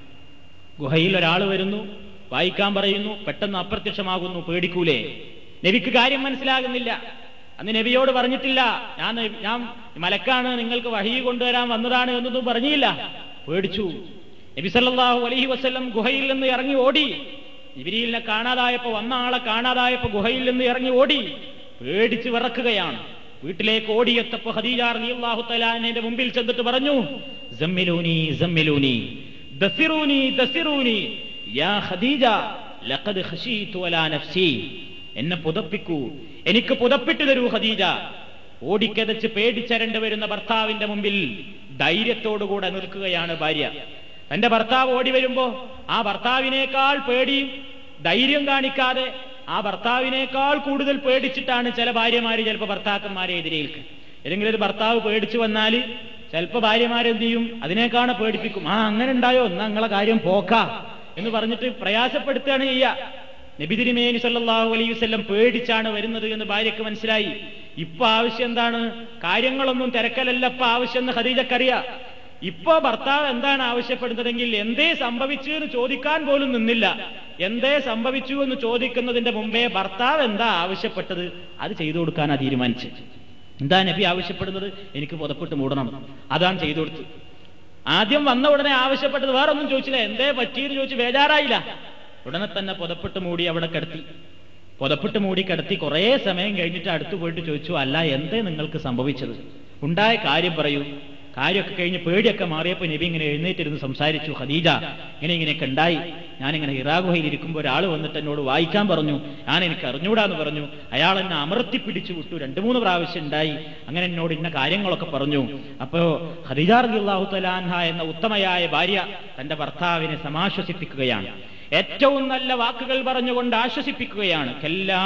ഗുഹയിൽ ഒരാൾ വരുന്നു വായിക്കാൻ പറയുന്നു പെട്ടെന്ന് അപ്രത്യക്ഷമാകുന്നു പേടിക്കൂലേ നബിക്ക് കാര്യം മനസ്സിലാകുന്നില്ല അന്ന് നബിയോട് പറഞ്ഞിട്ടില്ല ഞാൻ ഞാൻ മലക്കാണ് നിങ്ങൾക്ക് വഹി കൊണ്ടുവരാൻ വന്നതാണ് എന്നൊന്നും പറഞ്ഞില്ല പേടിച്ചു നബി സല്ലല്ലാഹു അലൈഹി വസല്ലം ഗുഹയിൽ നിന്ന് ഇറങ്ങി ഓടി ജിബിരിയിലിനെ കാണാതായപ്പോ വന്ന ആളെ കാണാതായപ്പോ ഗുഹയിൽ നിന്ന് ഇറങ്ങി ഓടി പേടിച്ച് വിറക്കുകയാണ് വീട്ടിലേക്ക് ഓടിയെത്തപ്പോ ഖദീജ റളിയല്ലാഹു തആലാന്റെ മുമ്പിൽ ചെന്നിട്ട് പറഞ്ഞു സമ്മിലൂനി സമ്മിലൂനി ദസിറൂനി ദസിറൂനി യാ ഖദീജ ലഖദ് ഖശീതു അലാ നഫ്സി എന്നെ പുതപ്പിക്കൂ എനിക്ക് പുതപ്പിട്ട് തരൂ ഖദീജ ഓടിക്കതച്ച് പേടിച്ചരണ്ട് വരുന്ന ഭർത്താവിന്റെ മുമ്പിൽ ധൈര്യത്തോടുകൂടെ നിൽക്കുകയാണ് ഭാര്യ തന്റെ ഭർത്താവ് ഓടി വരുമ്പോ ആ ഭർത്താവിനേക്കാൾ പേടിയും ധൈര്യം കാണിക്കാതെ ആ ഭർത്താവിനേക്കാൾ കൂടുതൽ പേടിച്ചിട്ടാണ് ചില ഭാര്യമാര് ചിലപ്പോൾ ഭർത്താക്കന്മാരെ എതിരേൽക്കുക ഏതെങ്കിലും ഒരു ഭർത്താവ് പേടിച്ചു വന്നാല് ചിലപ്പോൾ ഭാര്യമാരെന്ത് ചെയ്യും അതിനേക്കാണ് പേടിപ്പിക്കും ആ അങ്ങനെ ഉണ്ടായോ എന്നാ നിങ്ങളെ കാര്യം പോക്കാ എന്ന് പറഞ്ഞിട്ട് പ്രയാസപ്പെടുത്തുകയാണ് ചെയ്യുക നബി തിരുമേനി സല്ലല്ലാഹു അലൈഹി വസല്ലം പേടിച്ചാണ് വരുന്നത് എന്ന് ഭാര്യക്ക് മനസ്സിലായി ഇപ്പൊ ആവശ്യം എന്താണ് കാര്യങ്ങളൊന്നും തിരക്കലല്ല ഇപ്പൊ ആവശ്യം എന്ന് ഖദീജക്കറിയാം ഇപ്പൊ ഭർത്താവ് എന്താണ് ആവശ്യപ്പെടുന്നതെങ്കിൽ എന്തേ സംഭവിച്ചു എന്ന് ചോദിക്കാൻ പോലും നിന്നില്ല എന്തേ സംഭവിച്ചു എന്ന് ചോദിക്കുന്നതിന്റെ മുമ്പേ ഭർത്താവ് എന്താ ആവശ്യപ്പെട്ടത് അത് ചെയ്തു കൊടുക്കാനാ തീരുമാനിച്ചത് എന്താ നബി ആവശ്യപ്പെടുന്നത് എനിക്ക് പുതപ്പെട്ട് മൂടണം അതാണ് ചെയ്തു കൊടുത്തു ആദ്യം വന്ന ഉടനെ ആവശ്യപ്പെട്ടത് വേറെ ഒന്നും ചോദിച്ചില്ല എന്തേ പറ്റിയെന്ന് ചോദിച്ച് ബേജാറായില്ല ഉടനെ തന്നെ പുതപ്പെട്ട് മൂടി അവിടെ കിടത്തി പുതപ്പെട്ട് മൂടി കിടത്തി കുറേ സമയം കഴിഞ്ഞിട്ട് അടുത്ത് പോയിട്ട് ചോദിച്ചു അല്ല എന്തേ നിങ്ങൾക്ക് സംഭവിച്ചത് ഉണ്ടായ കാര്യം പറയൂ കാര്യമൊക്കെ കഴിഞ്ഞ് പേടിയൊക്കെ മാറിയപ്പോൾ നബി ഇങ്ങനെ എഴുന്നേറ്റിരുന്ന് സംസാരിച്ചു ഖദീജ ഇങ്ങനെ ഇങ്ങനെയൊക്കെ ഉണ്ടായി ഞാനിങ്ങനെ ഇറാഗുഹയിൽ ഇരിക്കുമ്പോൾ ഒരാൾ വന്നിട്ട് എന്നോട് വായിക്കാൻ പറഞ്ഞു ഞാൻ എനിക്ക് അറിഞ്ഞൂടാന്ന് പറഞ്ഞു അയാൾ എന്നെ അമർത്തി പിടിച്ചു വിട്ടു രണ്ടു മൂന്ന് പ്രാവശ്യം ഉണ്ടായി അങ്ങനെ എന്നോട് ഇന്ന കാര്യങ്ങളൊക്കെ പറഞ്ഞു അപ്പോ ഖദീജ റളിയല്ലാഹു തആലാൻഹ എന്ന ഉത്തമയായ ഭാര്യ തന്റെ ഭർത്താവിനെ സമാശ്വസിപ്പിക്കുകയാണ് ഏറ്റവും നല്ല വാക്കുകൾ പറഞ്ഞുകൊണ്ട് ആശ്വസിപ്പിക്കുകയാണ് കല്ലാ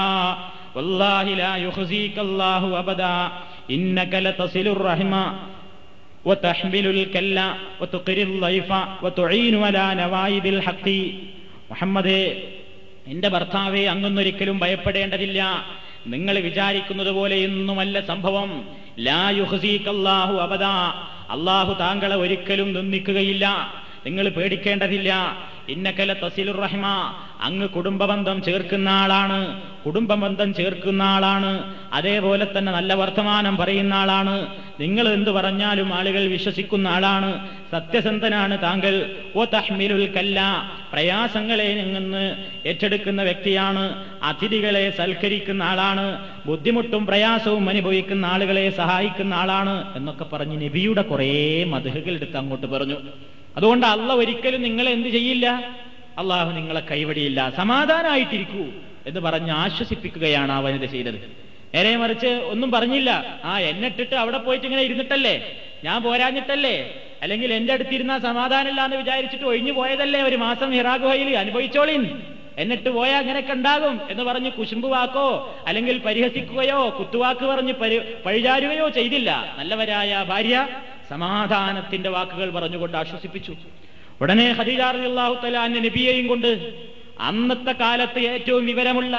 വല്ലാഹി ലാ യുഖ്സീകല്ലാഹു അബദാ ഇന്നക ലതസിലുർ റഹ്മ وتحمل الكلا وتقر الضيف وتعين على نوائب الحق മുഹമ്മദേ എന്റെ ഭർത്താവെ അങ്ങൊന്നൊരിക്കലും ഭയപ്പെടേണ്ടതില്ല നിങ്ങൾ വിചാരിക്കുന്നത് പോലെയൊന്നുമല്ല സംഭവം ലാ യുഹ്സീകല്ലാഹു അബദാ അള്ളാഹു താങ്കളെ ഒരിക്കലും നിന്ദിക്കുകയില്ല നിങ്ങൾ പേടിക്കേണ്ടതില്ല ഇന്നക്കല തസിലുർ റഹ്മ അങ്ങ് കുടുംബബന്ധം ചേർക്കുന്ന ആളാണ് കുടുംബബന്ധം ചേർക്കുന്ന ആളാണ് അതേപോലെ തന്നെ നല്ല വർത്തമാനം പറയുന്ന ആളാണ് നിങ്ങൾ എന്ത് പറഞ്ഞാലും ആളുകൾ വിശ്വസിക്കുന്ന ആളാണ് സത്യസന്ധനാണ് താങ്കൾ ഓ തഹ്മിലുൽ കല്ല പ്രയാസങ്ങളെ നിന്ന് ഏറ്റെടുക്കുന്ന വ്യക്തിയാണ് അതിഥികളെ സൽക്കരിക്കുന്ന ആളാണ് ബുദ്ധിമുട്ടും പ്രയാസവും അനുഭവിക്കുന്ന ആളുകളെ സഹായിക്കുന്ന ആളാണ് എന്നൊക്കെ പറഞ്ഞ് നബിയുടെ കുറേ മധുഹകൾ എടുത്ത് അങ്ങോട്ട് പറഞ്ഞു അതുകൊണ്ട് അല്ല ഒരിക്കലും നിങ്ങളെ എന്ത് ചെയ്യില്ല അള്ളാഹു നിങ്ങളെ കൈവടിയില്ല സമാധാനായിട്ടിരിക്കൂ എന്ന് പറഞ്ഞ് ആശ്വസിപ്പിക്കുകയാണ് ആ വനിത ചെയ്തത് നേരെ മറിച്ച് ഒന്നും പറഞ്ഞില്ല ആ എന്നിട്ടിട്ട് അവിടെ പോയിട്ട് ഇങ്ങനെ ഇരുന്നിട്ടല്ലേ ഞാൻ പോരാഞ്ഞിട്ടല്ലേ അല്ലെങ്കിൽ എന്റെ അടുത്തിരുന്ന സമാധാനമില്ല എന്ന് വിചാരിച്ചിട്ട് ഒഴിഞ്ഞു പോയതല്ലേ ഒരു മാസം ഹിറാഗുഹയിൽ അനുഭവിച്ചോളിൻ എന്നിട്ട് പോയാൽ അങ്ങനെയൊക്കെ ഉണ്ടാകും എന്ന് പറഞ്ഞ് കുശുമ്പ് വാക്കോ അല്ലെങ്കിൽ പരിഹസിക്കുകയോ കുത്തുവാക്ക് പറഞ്ഞ് പരി പഴിചാരുകയോ ചെയ്തില്ല നല്ലവരായ ഭാര്യ സമാധാനത്തിന്റെ വാക്കുകൾ പറഞ്ഞുകൊണ്ട് ആശ്വസിപ്പിച്ചു ഉടനെ ഖദീജ റളിയല്ലാഹു തആല അന്ന നബിയെയും കൊണ്ട് അന്നത്തെ കാലത്ത് ഏറ്റവും വിവരമുള്ള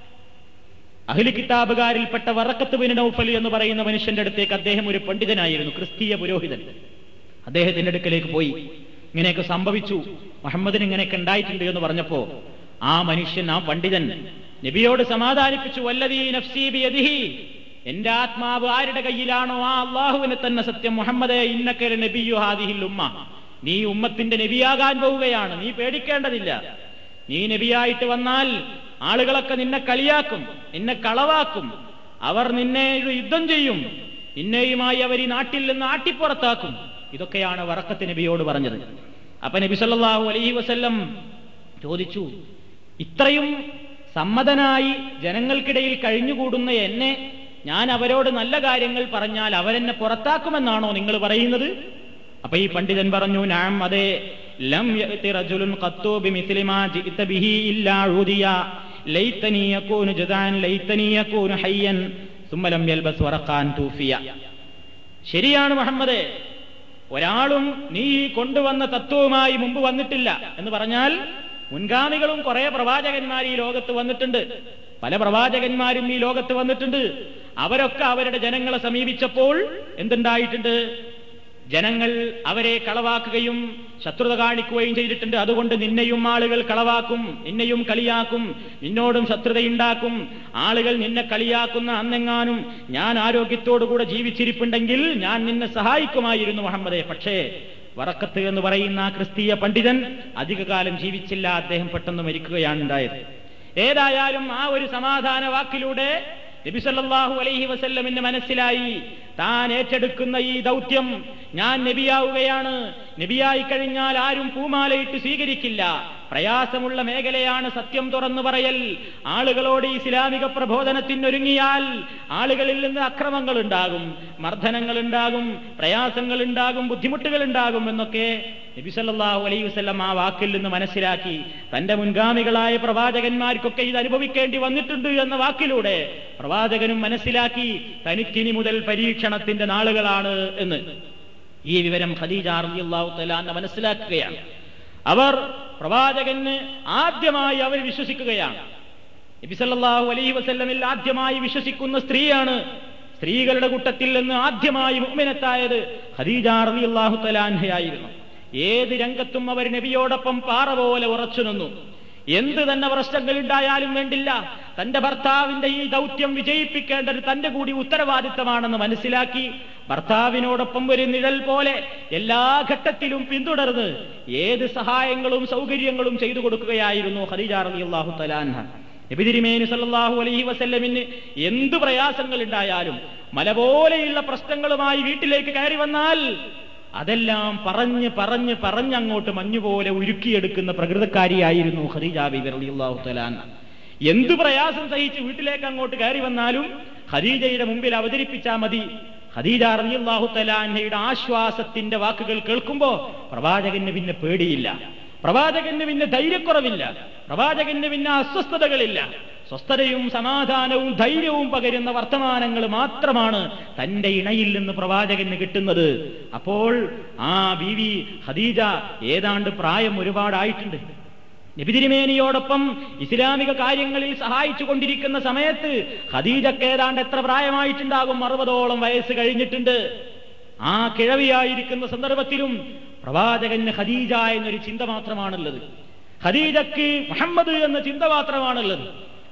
അഹ്ലി കിതാബുകാരിൽപ്പെട്ട വറക്കത്ത് ബിൻ നൗഫൽ എന്ന് പറയുന്ന മനുഷ്യന്റെ അടുത്തേക്ക് അദ്ദേഹം ഒരു പണ്ഡിതനായിരുന്നു ക്രിസ്തീയ പുരോഹിതൻ അദ്ദേഹത്തിന്റെ അടുക്കലേക്ക് പോയി ഇങ്ങനെയൊക്കെ സംഭവിച്ചു മുഹമ്മദിന് ഇങ്ങനെയൊക്കെ ഉണ്ടായിട്ടുണ്ട് എന്ന് പറഞ്ഞപ്പോ ആ മനുഷ്യൻ ആ പണ്ഡിതൻ നബിയോട് സമാധാനിപ്പിച്ചു വല്ലതീ നഫ്സീ ബിയദിഹി എന്റെ ആത്മാവ് ആരുടെ കയ്യിലാണോ ആ അള്ളാഹുവിനെ തന്നെ സത്യം മുഹമ്മദേ ഇന്നക്കര നബിയു ഹാദിഹിൽ ഉമ്മ നീ ഉമ്മത്തിന്റെ നബിയാകാൻ പോവുകയാണ് നീ പേടിക്കേണ്ടതില്ല നീ നബിയായിട്ട് വന്നാൽ ആളുകളൊക്കെ നിന്നെ കളിയാക്കും നിന്നെ കളവാക്കും അവർ നിന്നെ ഒരു യുദ്ധം ചെയ്യും നിന്നെയുമായി അവർ ഈ നാട്ടിൽ നിന്ന് ആട്ടിപ്പുറത്താക്കും ഇതൊക്കെയാണ് വറക്കത്ത് നബിയോട് പറഞ്ഞത് അപ്പൊ നബി സല്ലല്ലാഹു അലൈഹി വസല്ലം ചോദിച്ചു ഇത്രയും സമ്മതനായി ജനങ്ങൾക്കിടയിൽ കഴിഞ്ഞുകൂടുന്ന എന്നെ ഞാൻ അവരോട് നല്ല കാര്യങ്ങൾ പറഞ്ഞാൽ അവരെന്നെ പുറത്താക്കുമെന്നാണോ നിങ്ങൾ പറയുന്നത് അപ്പൊ ഈ പണ്ഡിതൻ പറഞ്ഞു നാം അതെ ലം യഅതി റജുലുൻ ഖത്തു ബിമിസ്ലി മാ ജിഇത ബിഹി ഇല്ലാ ഉദിയ ലൈതനി യകൂനു ജദാൻ ലൈതനി യകൂനു ഹയ്യൻ സുമ്മ ലം യൽബസ് വറഖാൻ തൂഫിയ ശരിയാണ് മുഹമ്മദേ ഒരാളും നീ ഈ കൊണ്ടുവന്ന തത്വവുമായി മുമ്പ് വന്നിട്ടില്ല എന്ന് പറഞ്ഞാൽ മുൻഗാമികളും കുറെ പ്രവാചകന്മാർ ഈ ലോകത്ത് വന്നിട്ടുണ്ട് പല പ്രവാചകന്മാരും ഈ ലോകത്ത് വന്നിട്ടുണ്ട് അവരൊക്കെ അവരുടെ ജനങ്ങളെ സമീപിച്ചപ്പോൾ എന്തുണ്ടായിട്ടുണ്ട് ജനങ്ങൾ അവരെ കളവാക്കുകയും ശത്രുത കാണിക്കുകയും ചെയ്തിട്ടുണ്ട് അതുകൊണ്ട് നിന്നെയും ആളുകൾ കളവാക്കും നിന്നെയും കളിയാക്കും നിന്നോടും ശത്രുതയുണ്ടാക്കും ആളുകൾ നിന്നെ കളിയാക്കുന്ന അന്നെങ്ങാനും ഞാൻ ആരോഗ്യത്തോടുകൂടെ ജീവിച്ചിരിപ്പുണ്ടെങ്കിൽ ഞാൻ നിന്നെ സഹായിക്കുമായിരുന്നു മുഹമ്മദെ പക്ഷേ വറക്കത്ത് എന്ന് പറയുന്ന ആ ക്രിസ്തീയ പണ്ഡിതൻ അധികകാലം ജീവിച്ചില്ല അദ്ദേഹം പെട്ടെന്ന് മരിക്കുകയാണ് ഉണ്ടായത് ഏതായാലും ആ ഒരു സമാധാന വാക്കിലൂടെ നബി സല്ലല്ലാഹു അലൈഹി വസല്ലമിന് മനസ്സിലായി താൻ ഏറ്റെടുക്കുന്ന ഈ ദൗത്യം ഞാൻ നബിയാവുകയാണ് നബിയായി കഴിഞ്ഞാൽ ആരും പൂമാലയിട്ട് സ്വീകരിക്കില്ല പ്രയാസമുള്ള മേഖലയാണ് സത്യം തുറന്നു പറയൽ ആളുകളോട് ഇസ്ലാമിക പ്രബോധനത്തിനൊരുങ്ങിയാൽ ആളുകളിൽ നിന്ന് അക്രമങ്ങൾ ഉണ്ടാകും മർദ്ദനങ്ങൾ ഉണ്ടാകും പ്രയാസങ്ങൾ ഉണ്ടാകും ബുദ്ധിമുട്ടുകൾ ഉണ്ടാകും എന്നൊക്കെ നബി സല്ലല്ലാഹു അലൈഹി വസല്ലം ആ വാക്കിൽ നിന്ന് മനസ്സിലാക്കി തന്റെ മുൻഗാമികളായ പ്രവാചകന്മാർക്കൊക്കെ ഇത് അനുഭവിക്കേണ്ടി വന്നിട്ടുണ്ട് എന്ന വാക്കിലൂടെ പ്രവാചകനും മനസ്സിലാക്കി തനിക്കിനി മുതൽ പരീക്ഷണത്തിന്റെ നാളുകളാണ് എന്ന് ഈ വിവരം ഖദീജ റളിയല്ലാഹു തആല മനസ്സിലാക്കുകയാണ് അവർ പ്രവാചകന് ആദ്യമായി അവർ വിശ്വസിക്കുകയാണ് നബി സല്ലല്ലാഹു അലൈഹി വസല്ലമിൽ ആദ്യമായി വിശ്വസിക്കുന്ന സ്ത്രീയാണ് സ്ത്രീകളുടെ കൂട്ടത്തിൽ നിന്ന് ആദ്യമായി മുഅ്മിനത്തായത് ഖദീജ റളിയല്ലാഹു തആല അൻഹയായിരുന്നു ഏത് രംഗത്തും അവർ നബിയോടൊപ്പം പാറ പോലെ ഉറച്ചു നിന്നു എന്ത് തന്നെ പ്രശ്നങ്ങൾ ഉണ്ടായാലും വേണ്ടില്ല തന്റെ ഭർത്താവിന്റെ ഈ ദൗത്യം വിജയിപ്പിക്കേണ്ടത് തന്റെ കൂടി ഉത്തരവാദിത്തമാണെന്ന് മനസ്സിലാക്കി ഭർത്താവിനോടൊപ്പം ഒരു നിഴൽ പോലെ എല്ലാ ഘട്ടത്തിലും പിന്തുടർന്ന് ഏത് സഹായങ്ങളും സൗകര്യങ്ങളും ചെയ്തു കൊടുക്കുകയായിരുന്നു ഖദീജ റളിയല്ലാഹു തആല നബി തിരുമേനി സല്ലല്ലാഹു അലൈഹി വസല്ലമിന് എന്ത് പ്രയാസങ്ങൾ ഉണ്ടായാലും മല പോലെയുള്ള പ്രശ്നങ്ങളുമായി വീട്ടിലേക്ക് കയറി വന്നാൽ അതെല്ലാം പറഞ്ഞ് പറഞ്ഞ് പറഞ്ഞങ്ങോട്ട് മഞ്ഞുപോലെ ഉരുക്കിയെടുക്കുന്ന പ്രകൃതക്കാരിയായിരുന്നു ഖദീജ ബിബി റളിയല്ലാഹു തആല എന്ത് പ്രയാസം സഹിച്ച് വീട്ടിലേക്ക് അങ്ങോട്ട് കയറി വന്നാലും ഖദീജയുടെ മുമ്പിൽ അവതരിപ്പിച്ചാൽ മതി ഖദീജ റളിയല്ലാഹു തആലയുടെ ആശ്വാസത്തിന്റെ വാക്കുകൾ കേൾക്കുമ്പോ പ്രവാചകന് പിന്നെ പേടിയില്ല പ്രവാചകന് പിന്നെ ധൈര്യക്കുറവില്ല പ്രവാചകന് പിന്നെ അസ്വസ്ഥതകളില്ല സ്വസ്ഥതയും സമാധാനവും ധൈര്യവും പകരുന്ന വർത്തമാനങ്ങൾ മാത്രമാണ് തന്റെ ഇണയിൽ നിന്ന് പ്രവാചകന് കിട്ടുന്നത് അപ്പോൾ ആ ബീവി ഖദീജ ഏതാണ്ട് പ്രായം ഒരുപാടായിട്ടുണ്ട് നബിതിരിമേനിയോടൊപ്പം ഇസ്ലാമിക കാര്യങ്ങളിൽ സഹായിച്ചു കൊണ്ടിരിക്കുന്ന സമയത്ത് ഖദീജക്ക് ഏതാണ്ട് എത്ര പ്രായമായിട്ടുണ്ടാകും അറുപതോളം വയസ്സ് കഴിഞ്ഞിട്ടുണ്ട് ആ കിഴവിയായിരിക്കുന്ന സന്ദർഭത്തിലും പ്രവാചകന് ഖദീജ എന്നൊരു ചിന്ത മാത്രമാണുള്ളത് ഖദീജക്ക് മുഹമ്മദ് എന്ന ചിന്ത മാത്രമാണുള്ളത്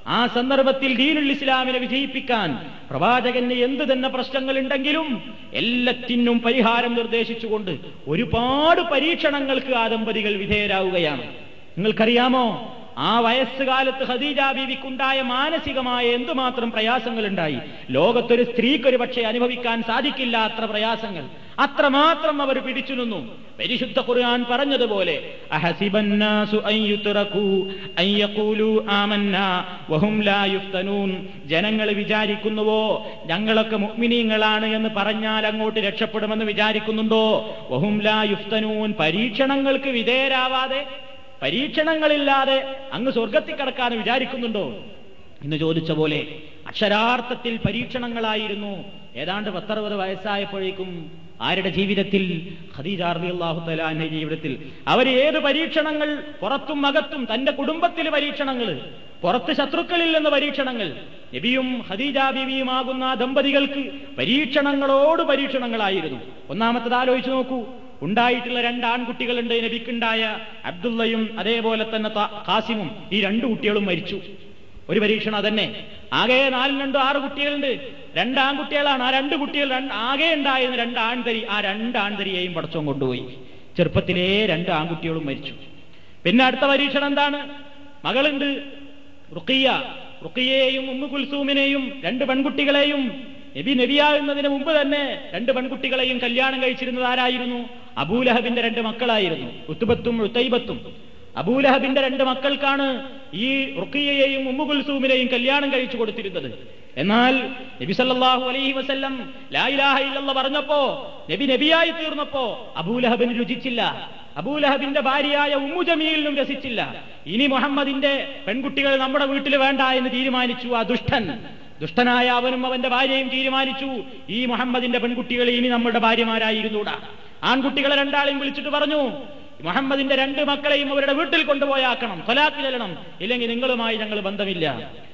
ആ സന്ദർഭത്തിൽ ദീനുൽ ഇസ്ലാമിനെ വിജയിപ്പിക്കാൻ പ്രവാചകന് എന്ത് തന്നെ പ്രശ്നങ്ങളുണ്ടെങ്കിലും എല്ലാറ്റിനും പരിഹാരം നിർദ്ദേശിച്ചുകൊണ്ട് ഒരുപാട് പരീക്ഷണങ്ങൾക്ക് ആ ദമ്പതികൾ വിധേയരാവുകയാണ് നിങ്ങൾക്കറിയാമോ ആ വയസ്സുകാലത്ത് ഖദീജ ബീവിക്കുണ്ടായ മാനസികമായ എന്തുമാത്രം പ്രയാസങ്ങൾ ഉണ്ടായി ലോകത്തൊരു സ്ത്രീക്കൊരു പക്ഷേ അനുഭവിക്കാൻ സാധിക്കില്ല അത്ര പ്രയാസങ്ങൾ അത്രമാത്രം അവർ പിടിച്ചു നിന്നു പരിശുദ്ധ ഖുർആൻ പറഞ്ഞതുപോലെ അഹസിബന്നാസു അൻ യുത്റകൂ അൻ യഖൂലു ആമന്നാ വഹും ലാ യുഫ്തനൂൻ ജനങ്ങൾ വിചാരിക്കുന്നുവോ ഞങ്ങളൊക്കെ മുഅ്മിനീങ്ങളാണ് എന്ന് പറഞ്ഞാൽ അങ്ങോട്ട് രക്ഷപ്പെടുമെന്ന് വിചാരിക്കുന്നുണ്ടോ വഹും ലാ യുഫ്തനൂൻ പരീക്ഷണങ്ങൾക്ക് വിധേയരാവാതെ പരീക്ഷണങ്ങളില്ലാതെ അങ്ങ് സ്വർഗത്തിൽ കടക്കാൻ വിചാരിക്കുന്നുണ്ടോ എന്ന് ചോദിച്ച പോലെ അക്ഷരാർത്ഥത്തിൽ പരീക്ഷണങ്ങളായിരുന്നു ഏതാണ്ട് പത്തറുപത് വയസ്സായപ്പോഴേക്കും ആരുടെ ജീവിതത്തിൽ ഖദീജ റളിയല്ലാഹു തആലാന്റെ ജീവിതത്തിൽ അവർ ഏത് പരീക്ഷണങ്ങൾ പുറത്തും അകത്തും തന്റെ കുടുംബത്തിൽ പരീക്ഷണങ്ങൾ പുറത്ത് ശത്രുക്കളിൽ നിന്ന് പരീക്ഷണങ്ങൾ നബിയും ഖദീജ ബീവിയുമാകുന്ന ദമ്പതികൾക്ക് പരീക്ഷണങ്ങളോട് പരീക്ഷണങ്ങളായിരുന്നു ഒന്നാമത്തത് ആലോചിച്ചു നോക്കൂ ഉണ്ടായിട്ടുള്ള രണ്ട് ആൺകുട്ടികളുണ്ട് നബിക്കുണ്ടായ അബ്ദുള്ളയും അതേപോലെ തന്നെ ത- ഖാസിമും ഈ രണ്ടു കുട്ടികളും മരിച്ചു ഒരു പരീക്ഷണം അതന്നെ ആകെ നാലും രണ്ടോ ആറ് കുട്ടികളുണ്ട് രണ്ട് ആൺകുട്ടികളാണ് ആ രണ്ട് കുട്ടികൾ രണ്ട് ആകെ ഉണ്ടായിരുന്ന രണ്ട് ആൺതരി ആ രണ്ട് ആൺതരിയെയും പടച്ചോൻ കൊണ്ടുപോയി ചെറുപ്പത്തിലേ രണ്ട് ആൺകുട്ടികളും മരിച്ചു പിന്നെ അടുത്ത പരീക്ഷണം എന്താണ് മകളുണ്ട് റുക്കിയ റുക്കിയെയും ഉമ്മു കുൽസൂമിനെയും രണ്ട് പെൺകുട്ടികളെയും നബി നബിയാകുന്നതിന് മുമ്പ് തന്നെ രണ്ട് പെൺകുട്ടികളെയും കല്യാണം കഴിച്ചിരുന്നത് ആരായിരുന്നു അബൂലഹബിന്റെ രണ്ട് മക്കളായിരുന്നു ഉത്തുബത്തും ഉത്തൈബത്തും അബൂലഹബിന്റെ രണ്ട് മക്കൾക്കാണ് ഈ റുക്കിയയെയും ഉമ്മു കുൽസൂമിനെയും കല്യാണം കഴിച്ചു കൊടുത്തിരുന്നത് എന്നാൽ നബി സല്ലല്ലാഹു അലൈഹി വസല്ലം ലാ ഇലാഹ ഇല്ലല്ലാഹ് പറഞ്ഞപ്പോ നബി നബിയായി തീർന്നപ്പോ അബൂലഹബിന് രുചിച്ചില്ല അബൂലഹബിന്റെ ഭാര്യയായ ഉമ്മു ജമീലിനും രസിച്ചില്ല ഇനി മുഹമ്മദിന്റെ പെൺകുട്ടികൾ നമ്മുടെ വീട്ടിൽ വേണ്ട എന്ന് തീരുമാനിച്ചു ആ ദുഷ്ടൻ ദുഷ്ടനായ അവനും അവന്റെ ഭാര്യയും തീരുമാനിച്ചു ഈ മുഹമ്മദിന്റെ പെൺകുട്ടികൾ ഇനി നമ്മുടെ ഭാര്യമാരായിരുന്നൂടാ ആൺകുട്ടികളെ രണ്ടാളെയും വിളിച്ചിട്ട് പറഞ്ഞു മുഹമ്മദിന്റെ രണ്ട് മക്കളെയും അവരുടെ വീട്ടിൽ കൊണ്ടുപോയാക്കണം തൊലാക്ക് ചെല്ലണം ഇല്ലെങ്കിൽ നിങ്ങളുമായി ഞങ്ങൾ ബന്ധമില്ല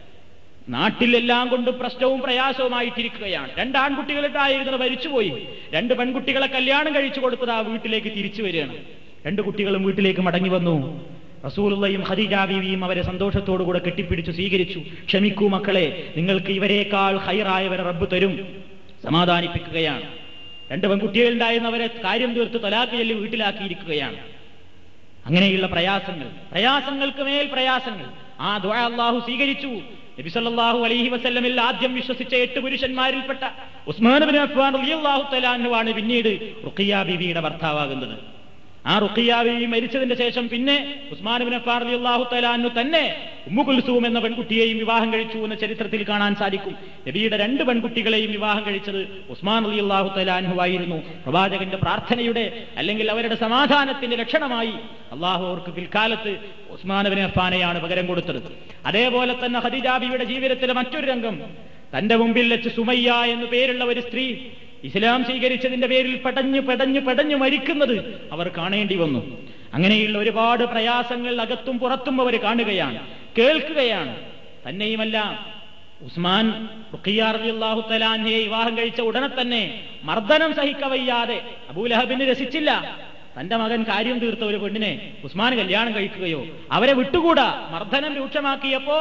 നാട്ടിലെല്ലാം കൊണ്ട് പ്രശ്നവും പ്രയാസവുമായിട്ടിരിക്കുകയാണ് രണ്ട് ആൺകുട്ടികളുണ്ടായിരുന്നത് മരിച്ചുപോയി രണ്ട് പെൺകുട്ടികളെ കല്യാണം കഴിച്ചു കൊടുത്തത് ആ വീട്ടിലേക്ക് തിരിച്ചു വരികയാണ് രണ്ട് കുട്ടികളും വീട്ടിലേക്ക് മടങ്ങി വന്നു റസൂലുള്ളയും ഖദീജ ബീവിയും അവരെ സന്തോഷത്തോടു കൂടെ കെട്ടിപ്പിടിച്ചു സ്വീകരിച്ചു ക്ഷമിക്കൂ മക്കളെ നിങ്ങൾക്ക് ഇവരെക്കാൾ ഹൈറായവരെ റബ്ബ് തരും സമാധാനിപ്പിക്കുകയാണ് രണ്ട് പെൺകുട്ടികളുണ്ടായിരുന്നവരെ കാര്യം തീർത്ത് തലാക്ക് ചൊല്ലി വീട്ടിലാക്കിയിരിക്കുകയാണ് അങ്ങനെയുള്ള പ്രയാസങ്ങൾ പ്രയാസങ്ങൾക്ക് മേൽ പ്രയാസങ്ങൾ ആ ദുആ അള്ളാഹു സ്വീകരിച്ചു നബി സല്ലല്ലാഹു അലൈഹി വസല്ലമിൽ ആദ്യം വിശ്വസിച്ച എട്ട് പുരുഷന്മാരിൽപ്പെട്ട ഉസ്മാൻ ബിൻ അഫ്ഫാൻ റളിയല്ലാഹു തആല അൻഹുവാണ് പിന്നീട് റുഖിയ ബീവിയുടെ ഭർത്താവാകുന്നത് ആ റുഖിയ ബീവി മരിച്ചതിന്റെ ശേഷം പിന്നെ ഉസ്മാൻ ബിൻ അഫ്ഫാൻ റളിയല്ലാഹു തആല അൻഹു തന്നെ ഉമ്മു കുൽസൂം എന്ന പെൺകുട്ടിയെയും വിവാഹം കഴിച്ചു എന്ന ചരിത്രത്തിൽ കാണാൻ സാധിക്കും നബിയുടെ രണ്ട് പെൺകുട്ടികളെയും വിവാഹം കഴിച്ചത് ഉസ്മാൻ റളിയല്ലാഹു തആല അൻഹു ആയിരുന്നു പ്രവാചകന്റെ പ്രാർത്ഥനയുടെ അല്ലെങ്കിൽ അവരുടെ സമാധാനത്തിന്റെ ലക്ഷണമായി അള്ളാഹു അവർക്ക് പിൽക്കാലത്ത് ഉസ്മാൻ ബിൻ അഫ്ഫാനെയാണ് പകരം കൊടുത്തത് അതേപോലെ തന്നെ ഖദീജാബിയുടെ ജീവിതത്തിലെ മറ്റൊരു രംഗം തന്റെ മുമ്പിൽ വെച്ച് സുമയ്യ എന്നു പേരുള്ള ഒരു സ്ത്രീ ഇസ്ലാം സ്വീകരിച്ചതിന്റെ പേരിൽ പടഞ്ഞു പടഞ്ഞു പടഞ്ഞു മരിക്കുന്നത് അവർ കാണേണ്ടി വന്നു അങ്ങനെയുള്ള ഒരുപാട് പ്രയാസങ്ങൾ അകത്തും പുറത്തും അവർ കാണുകയാണ് കേൾക്കുകയാണ് തന്നെയുമല്ല ഉസ്മാൻ റുഖിയാർഹു തലാൻഹയെ വിവാഹം കഴിച്ച ഉടനെ തന്നെ മർദ്ദനം സഹിക്കവയ്യാതെ അബൂലഹബിന് രസിച്ചില്ല തന്റെ മകൻ കാര്യം തീർത്ത ഒരു പെണ്ണിനെ ഉസ്മാൻ കല്യാണം കഴിക്കുകയോ അവരെ വിട്ടുകൂടാ മർദ്ദനം രൂക്ഷമാക്കിയപ്പോ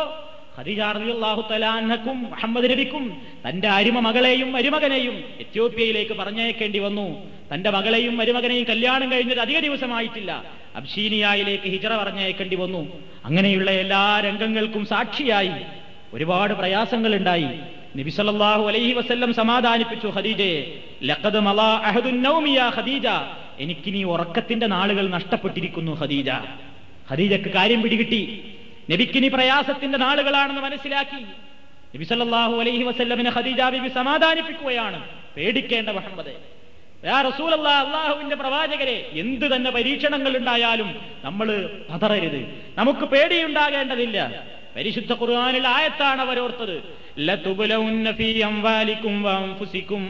ഖദീജാഹു തലാനക്കും മുഹമ്മദ് നബിക്കും തന്റെ അരിമ മകളെയും മരുമകനെയും എത്യോപ്യയിലേക്ക് പറഞ്ഞയക്കേണ്ടി വന്നു തന്റെ മകളെയും മരുമകനെയും കല്യാണം കഴിഞ്ഞിട്ട് അധിക ദിവസമായിട്ടില്ല അബ്ഷീനിയയിലേക്ക് ഹിജറ പറഞ്ഞയക്കേണ്ടി വന്നു അങ്ങനെയുള്ള എല്ലാ രംഗങ്ങൾക്കും സാക്ഷിയായി ഒരുപാട് പ്രയാസങ്ങൾ ഉണ്ടായി നബി സല്ലല്ലാഹു അലൈഹി വസല്ലം സമാധാനിപ്പിച്ചു ഖദീജയെ ലഖദ് മലാ അഹദുൻ നൗമി യാ ഖദീജ എനിക്കിനി ഉറക്കത്തിന്റെ നാളുകൾ നഷ്ടപ്പെട്ടിരിക്കുന്നു ഖദീജ ഖദീജക്ക് കാര്യം പിടികിട്ടി നബിക്കിനി പ്രയാസത്തിന്റെ നാളുകളാണെന്ന് മനസ്സിലാക്കി നബി സല്ലല്ലാഹു അലൈഹി വസല്ലമിനെ ഖദീജ ബിബി സമാധാനിപ്പിക്കുകയാണ് പേടിക്കേണ്ട മുഹമ്മദ് യാ റസൂലല്ലാ അള്ളാഹുവിന്റെ പ്രവാചകരെ എന്ത് തന്നെ പരീക്ഷണങ്ങൾ ഉണ്ടായാലും നമ്മൾ പതറരുത് നമുക്ക് പേടിയുണ്ടാകേണ്ടതില്ല പരിശുദ്ധ ഖുർആനിൽ ആയത്താണ് അവർ ഓർത്തത് ലതുബ്ലൗന്ന ഫീ അംവാലിക്കും വഅൻഫുസിക്കും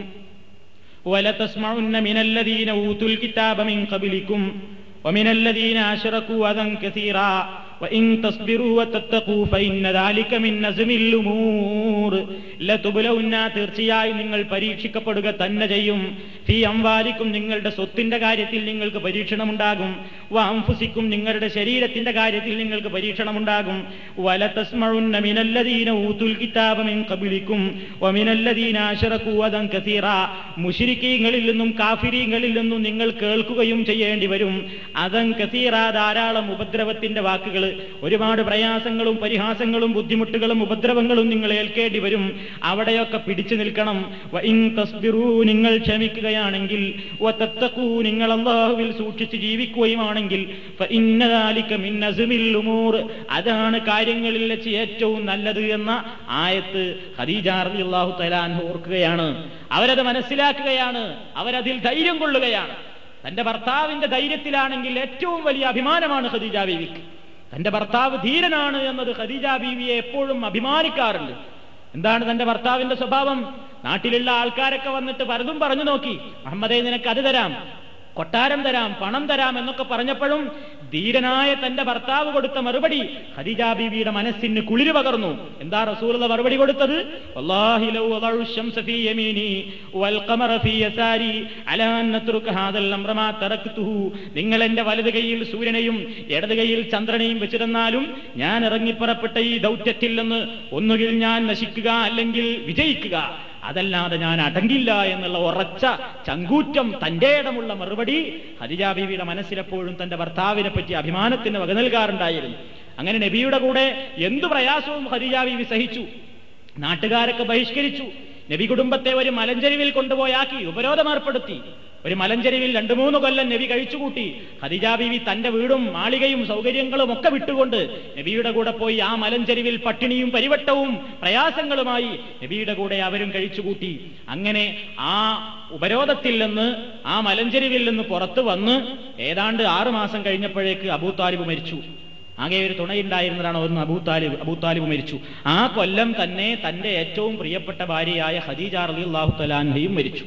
ولتسمعن من الذين أوتوا الكتاب من قبلكم ومن الذين أشركوا أذى كثيرا وإن تصبروا وتتقوا فإن ذلك من نزم الأمور ലതുബുലൗന്ന തീർച്ചയായും നിങ്ങൾ പരീക്ഷിക്കപ്പെടുക തന്നെ ചെയ്യും ഫി അംവാലിക്കും നിങ്ങളുടെ സ്വത്തിന്റെ കാര്യത്തിൽ നിങ്ങൾക്ക് പരീക്ഷണമുണ്ടാകും വാംഫുസിക്കും നിങ്ങളുടെ ശരീരത്തിന്റെ കാര്യത്തിൽ നിങ്ങൾക്ക് പരീക്ഷണമുണ്ടാകും വലതസ്മഉന്ന മിനല്ലദീന ഊതുൽ കിതാബ മിൻ ഖബലിക്കും വമിനല്ലദീന അശറകൂ അദൻ കസീറ മുശ്രിക്കീങ്ങളിൽ നിന്നും കാഫിരീങ്ങളിൽ നിന്നും നിങ്ങൾ കേൾക്കുകയും ചെയ്യേണ്ടി വരും അദൻ കസീറ ധാരാളം ഉപദ്രവത്തിന്റെ വാക്കുകൾ ഒരുപാട് പ്രയാസങ്ങളും പരിഹാസങ്ങളും ബുദ്ധിമുട്ടുകളും ഉപദ്രവങ്ങളും നിങ്ങൾ ഏൽക്കേണ്ടി വരും അവിടെയൊക്കെ പിടിച്ചു നിൽക്കണം വ ഇൻ തസ്ബിറൂ നിങ്ങൾ ക്ഷമിക്കുകയാണെങ്കിൽ വ തത്തഖൂ നിങ്ങൾ അള്ളാഹുവിൽ സൂക്ഷിച്ച് ജീവിക്കുകയുമാണെങ്കിൽ ഫ ഇന്ന ദാലിക മിൻ അസ്മിൽ ഉമൂർ അതാണ് കാര്യങ്ങളിൽ വെച്ച് ഏറ്റവും നല്ലത് എന്ന ആയത്ത് ഖദീജ റളിയല്ലാഹു തആല അൻഹ ഓർക്കുകയാണ് അവരത് മനസ്സിലാക്കുകയാണ് അവരതിൽ ധൈര്യം കൊള്ളുകയാണ് തന്റെ ഭർത്താവിന്റെ ധൈര്യത്തിലാണെങ്കിൽ ഏറ്റവും വലിയ അഭിമാനമാണ് ഖദീജ ബീവിക്ക് തന്റെ ഭർത്താവ് ധീരനാണ് എന്നത് ഖദീജ ബീവിയെ എപ്പോഴും അഭിമാനിക്കാറുണ്ട് എന്താണ് തന്റെ ഭർത്താവിന്റെ സ്വഭാവം നാട്ടിലുള്ള ആൾക്കാരൊക്കെ വന്നിട്ട് പലതും പറഞ്ഞു നോക്കി മുഹമ്മദേ നിനക്ക് അത് തരാം കൊട്ടാരം തരാം പണം തരാം എന്നൊക്കെ പറഞ്ഞപ്പോഴും ധീരനായ തന്റെ ഭർത്താവ് കൊടുത്ത മറുപടി ഖദീജ ബീവിയുടെ മനസ്സിന് കുളിര് പകർന്നു എന്താ റസൂലുള്ള മറുപടി കൊടുത്തത് വല്ലാഹി ലൗ വദഉ الشمس في يميني والقمر في يساري على أن نترك هذا الأمر ما تركته നിങ്ങൾ എന്റെ വലത് കൈയിൽ സൂര്യനെയും ഇടത് കൈയിൽ ചന്ദ്രനെയും വെച്ചിരുന്നാലും ഞാൻ ഇറങ്ങിപ്പുറപ്പെട്ട ഈ ദൗത്യത്തിൽ നിന്ന് ഒന്നുകിൽ ഞാൻ നശിക്കുക അല്ലെങ്കിൽ വിജയിക്കുക അതല്ലാതെ ഞാൻ അടങ്ങില്ല എന്നുള്ള ഉറച്ച ചങ്കൂറ്റം തന്റെ ഇടമുള്ള മറുപടി ഹരിജ ബീവിയുടെ മനസ്സിലെപ്പോഴും തന്റെ ഭർത്താവിനെ പറ്റി അഭിമാനത്തിന് വക നൽകാറുണ്ടായിരുന്നു അങ്ങനെ നബിയുടെ കൂടെ എന്തു പ്രയാസവും ഹരിജ ബീവി സഹിച്ചു നാട്ടുകാരൊക്കെ ബഹിഷ്കരിച്ചു നബി കുടുംബത്തെ ഒരു മലഞ്ചെരുവിൽ കൊണ്ടുപോയാക്കി ഉപരോധം ഏർപ്പെടുത്തി ഒരു മലഞ്ചെരുവിൽ രണ്ടു മൂന്ന് കൊല്ലം നബി കഴിച്ചുകൂട്ടി ഖദിജ ബീവി തന്റെ വീടും മാളികയും സൗകര്യങ്ങളും ഒക്കെ വിട്ടുകൊണ്ട് നബിയുടെ കൂടെ പോയി ആ മലഞ്ചെരുവിൽ പട്ടിണിയും പരിവട്ടവും പ്രയാസങ്ങളുമായി നബിയുടെ കൂടെ അവരും കഴിച്ചുകൂട്ടി അങ്ങനെ ആ ഉപരോധത്തിൽ നിന്ന് ആ മലഞ്ചെരുവിൽ നിന്ന് പുറത്തു വന്ന് ഏതാണ്ട് ആറു മാസം കഴിഞ്ഞപ്പോഴേക്ക് അബൂ താലിബ് മരിച്ചു ആകെ ഒരു തുണയുണ്ടായിരുന്നതാണ് ഒന്ന് അബൂ താലിബ് അബൂ താലിബ് മരിച്ചു ആ കൊല്ലം തന്നെ തന്റെ ഏറ്റവും പ്രിയപ്പെട്ട ഭാര്യയായ ഖദീജ റളിയല്ലാഹു തലാൻഹയും മരിച്ചു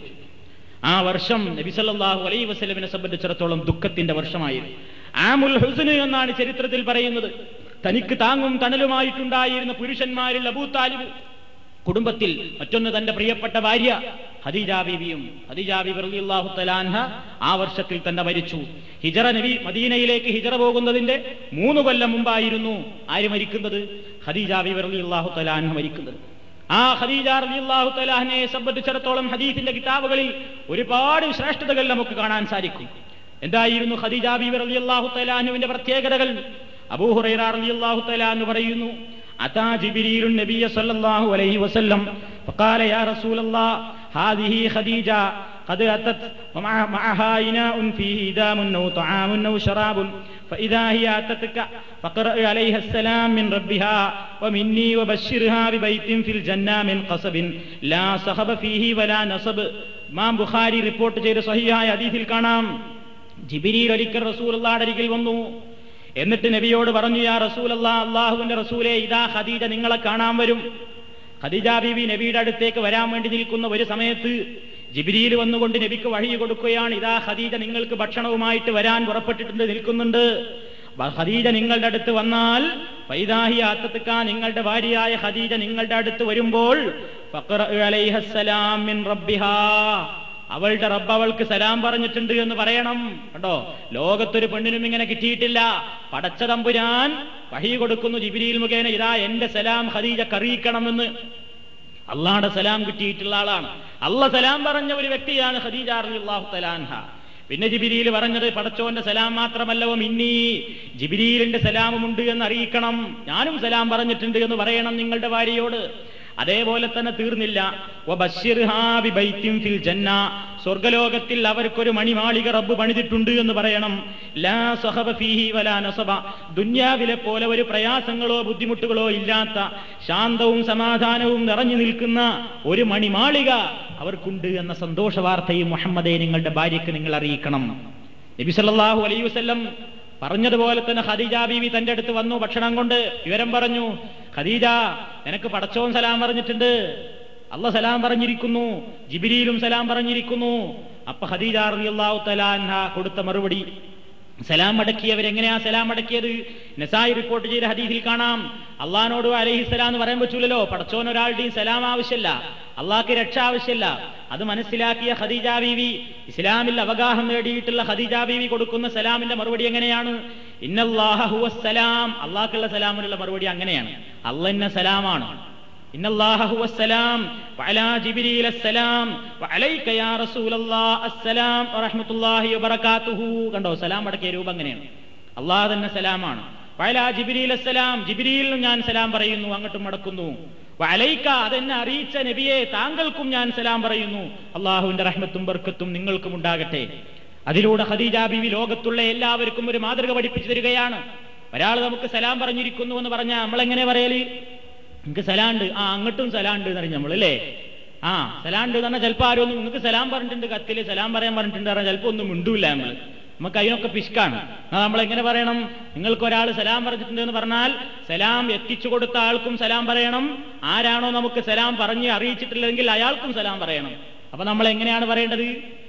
ആ വർഷം നബിസല്ലാഹു അലൈ വസ്ലമിനെ സംബന്ധിച്ചിടത്തോളം ദുഃഖത്തിന്റെ വർഷമായിരുന്നു ആമുൽ ഹുസ്ന് എന്നാണ് ചരിത്രത്തിൽ പറയുന്നത് തനിക്ക് താങ്ങും തണലുമായിട്ടുണ്ടായിരുന്ന പുരുഷന്മാരിൽ അബൂ താലിബ് കുടുംബത്തിൽ മറ്റൊന്ന് തന്റെ പ്രിയപ്പെട്ട ഭാര്യ ഹദീജ ബീവിയും ഹദീജ ബീബി റളിയല്ലാഹു തലാൻഹ ആ വർഷത്തിൽ തന്നെ മരിച്ചു ഹിജറ നബി മദീനയിലേക്ക് ഹിജറ പോകുന്നതിന്റെ മൂന്ന് കൊല്ലം മുമ്പായിരുന്നു ആര് മരിക്കുന്നത് ഹദീജ ബീബി റളിയല്ലാഹു തലാൻഹ മരിക്കുന്നത് ആ ഖദീജ റളിയല്ലാഹു തആലാനെ സംബന്ധിച്ചിടത്തോളം ഹദീസിന്റെ കിതാബുകളിൽ ഒരുപാട് ശ്രേഷ്ഠതകൾ നമുക്ക് കാണാൻ സാധിക്കും എന്തായിരുന്നു ഖദീജ ബീവി റളിയല്ലാഹു തആലാനുവിന്റെ പ്രത്യേകതകൾ അബൂ ഹുറൈറ റളിയല്ലാഹു തആലാനു പറയുന്നു അതാ ജിബ്രീലു നബിയ സല്ലല്ലാഹു അലൈഹി വസല്ലം فقال يا رسول الله هذه خديجة قد أتت ومعها إناء فيه دام أو طعام أو شراب فإذا هي أتتك فقرأ عليها السلام من ربها ومني وبشرها ببيت في الجنة من قصب لا صخب فيه ولا نصب മാം ബുഖാരി റിപ്പോർട്ട് ചെയ്ത സഹിയായ അതീതിൽ കാണാം ജിബിരിയിൽ ഒരിക്കൽ റസൂലുള്ളാടെ അരികിൽ വന്നു എന്നിട്ട് നബിയോട് പറഞ്ഞു യാ റസൂലല്ലാ അള്ളാഹുവിന്റെ റസൂലെ ഇതാ ഖദീജ നിങ്ങളെ കാണാൻ വരും ഖദീജ ബീവി നബിയുടെ അടുത്തേക്ക് വരാൻ വേണ്ടി നിൽക്കുന്ന ഒരു സമയത്ത് ജിബിരിയിൽ വന്നുകൊണ്ട് നബിക്ക് വഴി കൊടുക്കുകയാണ് ഇതാ ഖദീജ നിങ്ങൾക്ക് ഭക്ഷണവുമായിട്ട് വരാൻ പുറപ്പെട്ടിട്ടുണ്ട് നിൽക്കുന്നുണ്ട് ഖദീജ നിങ്ങളുടെ അടുത്ത് വന്നാൽ വൈദാഹി ആത്തത്തുക്ക നിങ്ങളുടെ ഭാര്യയായ ഖദീജ നിങ്ങളുടെ അടുത്ത് വരുമ്പോൾ മിൻ റബ്ബിഹാ അവളുടെ റബ്ബ് അവൾക്ക് സലാം പറഞ്ഞിട്ടുണ്ട് എന്ന് പറയണം കണ്ടോ ലോകത്തൊരു പെണ്ണിനും ഇങ്ങനെ കിട്ടിയിട്ടില്ല പടച്ച തമ്പുരാൻ വഹി കൊടുക്കുന്നു ജിബിരിയിൽ മുഖേന ഇതാ എന്റെ സലാം ഖദീജക്ക് അറിയിക്കണമെന്ന് അള്ളാടെ സലാം കിട്ടിയിട്ടുള്ള ആളാണ് അള്ള സലാം പറഞ്ഞ ഒരു വ്യക്തിയാണ് ഖദീജ അള്ളാഹു തലാൻഹ പിന്നെ ജിബിരിയിൽ പറഞ്ഞത് പടച്ചോന്റെ സലാം മാത്രമല്ലവോ മിന്നി ജിബിരിയിലിന്റെ സലാമുമുണ്ട് എന്ന് അറിയിക്കണം ഞാനും സലാം പറഞ്ഞിട്ടുണ്ട് എന്ന് പറയണം നിങ്ങളുടെ ഭാര്യയോട് അതേപോലെ തന്നെ തീർന്നില്ല ഫിൽ ജന്ന സ്വർഗലോകത്തിൽ അവർക്കൊരു മണിമാളിക റബ്ബ് പണിതിട്ടുണ്ട് എന്ന് പറയണം ലാ സഹബ ഫീഹി വലാ നസബ ദുന്യാവിലെ പോലെ ഒരു പ്രയാസങ്ങളോ ബുദ്ധിമുട്ടുകളോ ഇല്ലാത്ത ശാന്തവും സമാധാനവും നിറഞ്ഞു നിൽക്കുന്ന ഒരു മണിമാളിക അവർക്കുണ്ട് എന്ന സന്തോഷ വാർത്തയും മുഹമ്മദെ നിങ്ങളുടെ ഭാര്യയ്ക്ക് നിങ്ങൾ അറിയിക്കണം നബി സല്ലല്ലാഹു അലൈഹി വസല്ലം പറഞ്ഞതുപോലെ തന്നെ ഖദീജ ബീവി തന്റെ അടുത്ത് വന്നു ഭക്ഷണം കൊണ്ട് വിവരം പറഞ്ഞു ഖദീജ നിനക്ക് പടച്ചോൻ സലാം പറഞ്ഞിട്ടുണ്ട് അല്ല സലാം പറഞ്ഞിരിക്കുന്നു ജിബിരിയിലും സലാം പറഞ്ഞിരിക്കുന്നു അപ്പൊ ഖദീജ റളിയല്ലാഹു തആല കൊടുത്ത മറുപടി സലാം മടക്കിയവരെങ്ങനെയാ സലാം മടക്കിയത് നസായി റിപ്പോർട്ട് ചെയ്ത ഹദീസിൽ കാണാം അള്ളഹാനോട് അലഹിസലാം എന്ന് പറയാൻ പറ്റൂലല്ലോ പടച്ചോൻ ഒരാളുടെയും സലാം ആവശ്യമല്ല അള്ളാഹ്ക്ക് രക്ഷ ആവശ്യമല്ല അത് മനസ്സിലാക്കിയ ഖദീജ ബീവി ഇസ്ലാമിൽ അവഗാഹം നേടിയിട്ടുള്ള ഖദീജ ബീവി കൊടുക്കുന്ന സലാമിന്റെ മറുപടി എങ്ങനെയാണ് ഇന്നല്ലാഹുവസ്സലാം അള്ളാഹ്ക്കുള്ള സലാമിനുള്ള മറുപടി അങ്ങനെയാണ് അള്ളന്നെ സലാമാണ് إن الله هو السلام وعلى جبريل السلام وعليك يا رسول الله السلام ورحمة الله وبركاته കണ്ടോ സലാം അടക്കിയ രൂപം അങ്ങനെയാണ് അള്ളാഹ് തന്നെ സലാമാണ് വയല ജിബിരിൽ അസ്സലാം ജിബിരിയിലും ഞാൻ സലാം പറയുന്നു അങ്ങോട്ടും മടക്കുന്നു വലൈക്ക അതെന്നെ അറിയിച്ച നബിയെ താങ്കൾക്കും ഞാൻ സലാം പറയുന്നു അള്ളാഹുവിന്റെ റഹ്മത്തും ബർക്കത്തും നിങ്ങൾക്കും ഉണ്ടാകട്ടെ അതിലൂടെ ഖദീജ ബിവി ലോകത്തുള്ള എല്ലാവർക്കും ഒരു മാതൃക പഠിപ്പിച്ചു തരികയാണ് ഒരാൾ നമുക്ക് സലാം പറഞ്ഞിരിക്കുന്നു എന്ന് പറഞ്ഞാൽ നമ്മളെങ്ങനെ പറയല് നിങ്ങൾക്ക് സലാണ്ട് ആ അങ്ങോട്ടും സലാണ്ട് എന്ന് അറിഞ്ഞ നമ്മളല്ലേ ആ സലാണ്ട് എന്ന് പറഞ്ഞാൽ ചിലപ്പോൾ ആരും ഒന്നും നിങ്ങൾക്ക് സലാം പറഞ്ഞിട്ടുണ്ട് കത്തില് സലാം പറയാൻ പറഞ്ഞിട്ടുണ്ട് പറഞ്ഞാൽ ചിലപ്പോൾ ഒന്നും മിണ്ടൂല നമ്മൾ നമുക്ക് അതിനൊക്കെ പിഷ്കാണ് ആ നമ്മൾ എങ്ങനെ പറയണം നിങ്ങൾക്ക് ഒരാൾ സലാം പറഞ്ഞിട്ടുണ്ട് എന്ന് പറഞ്ഞാൽ സലാം എത്തിച്ചു കൊടുത്ത ആൾക്കും സലാം പറയണം ആരാണോ നമുക്ക് സലാം പറഞ്ഞ് അറിയിച്ചിട്ടില്ലെങ്കിൽ അയാൾക്കും സലാം പറയണം അപ്പൊ നമ്മൾ എങ്ങനെയാണ് പറയേണ്ടത്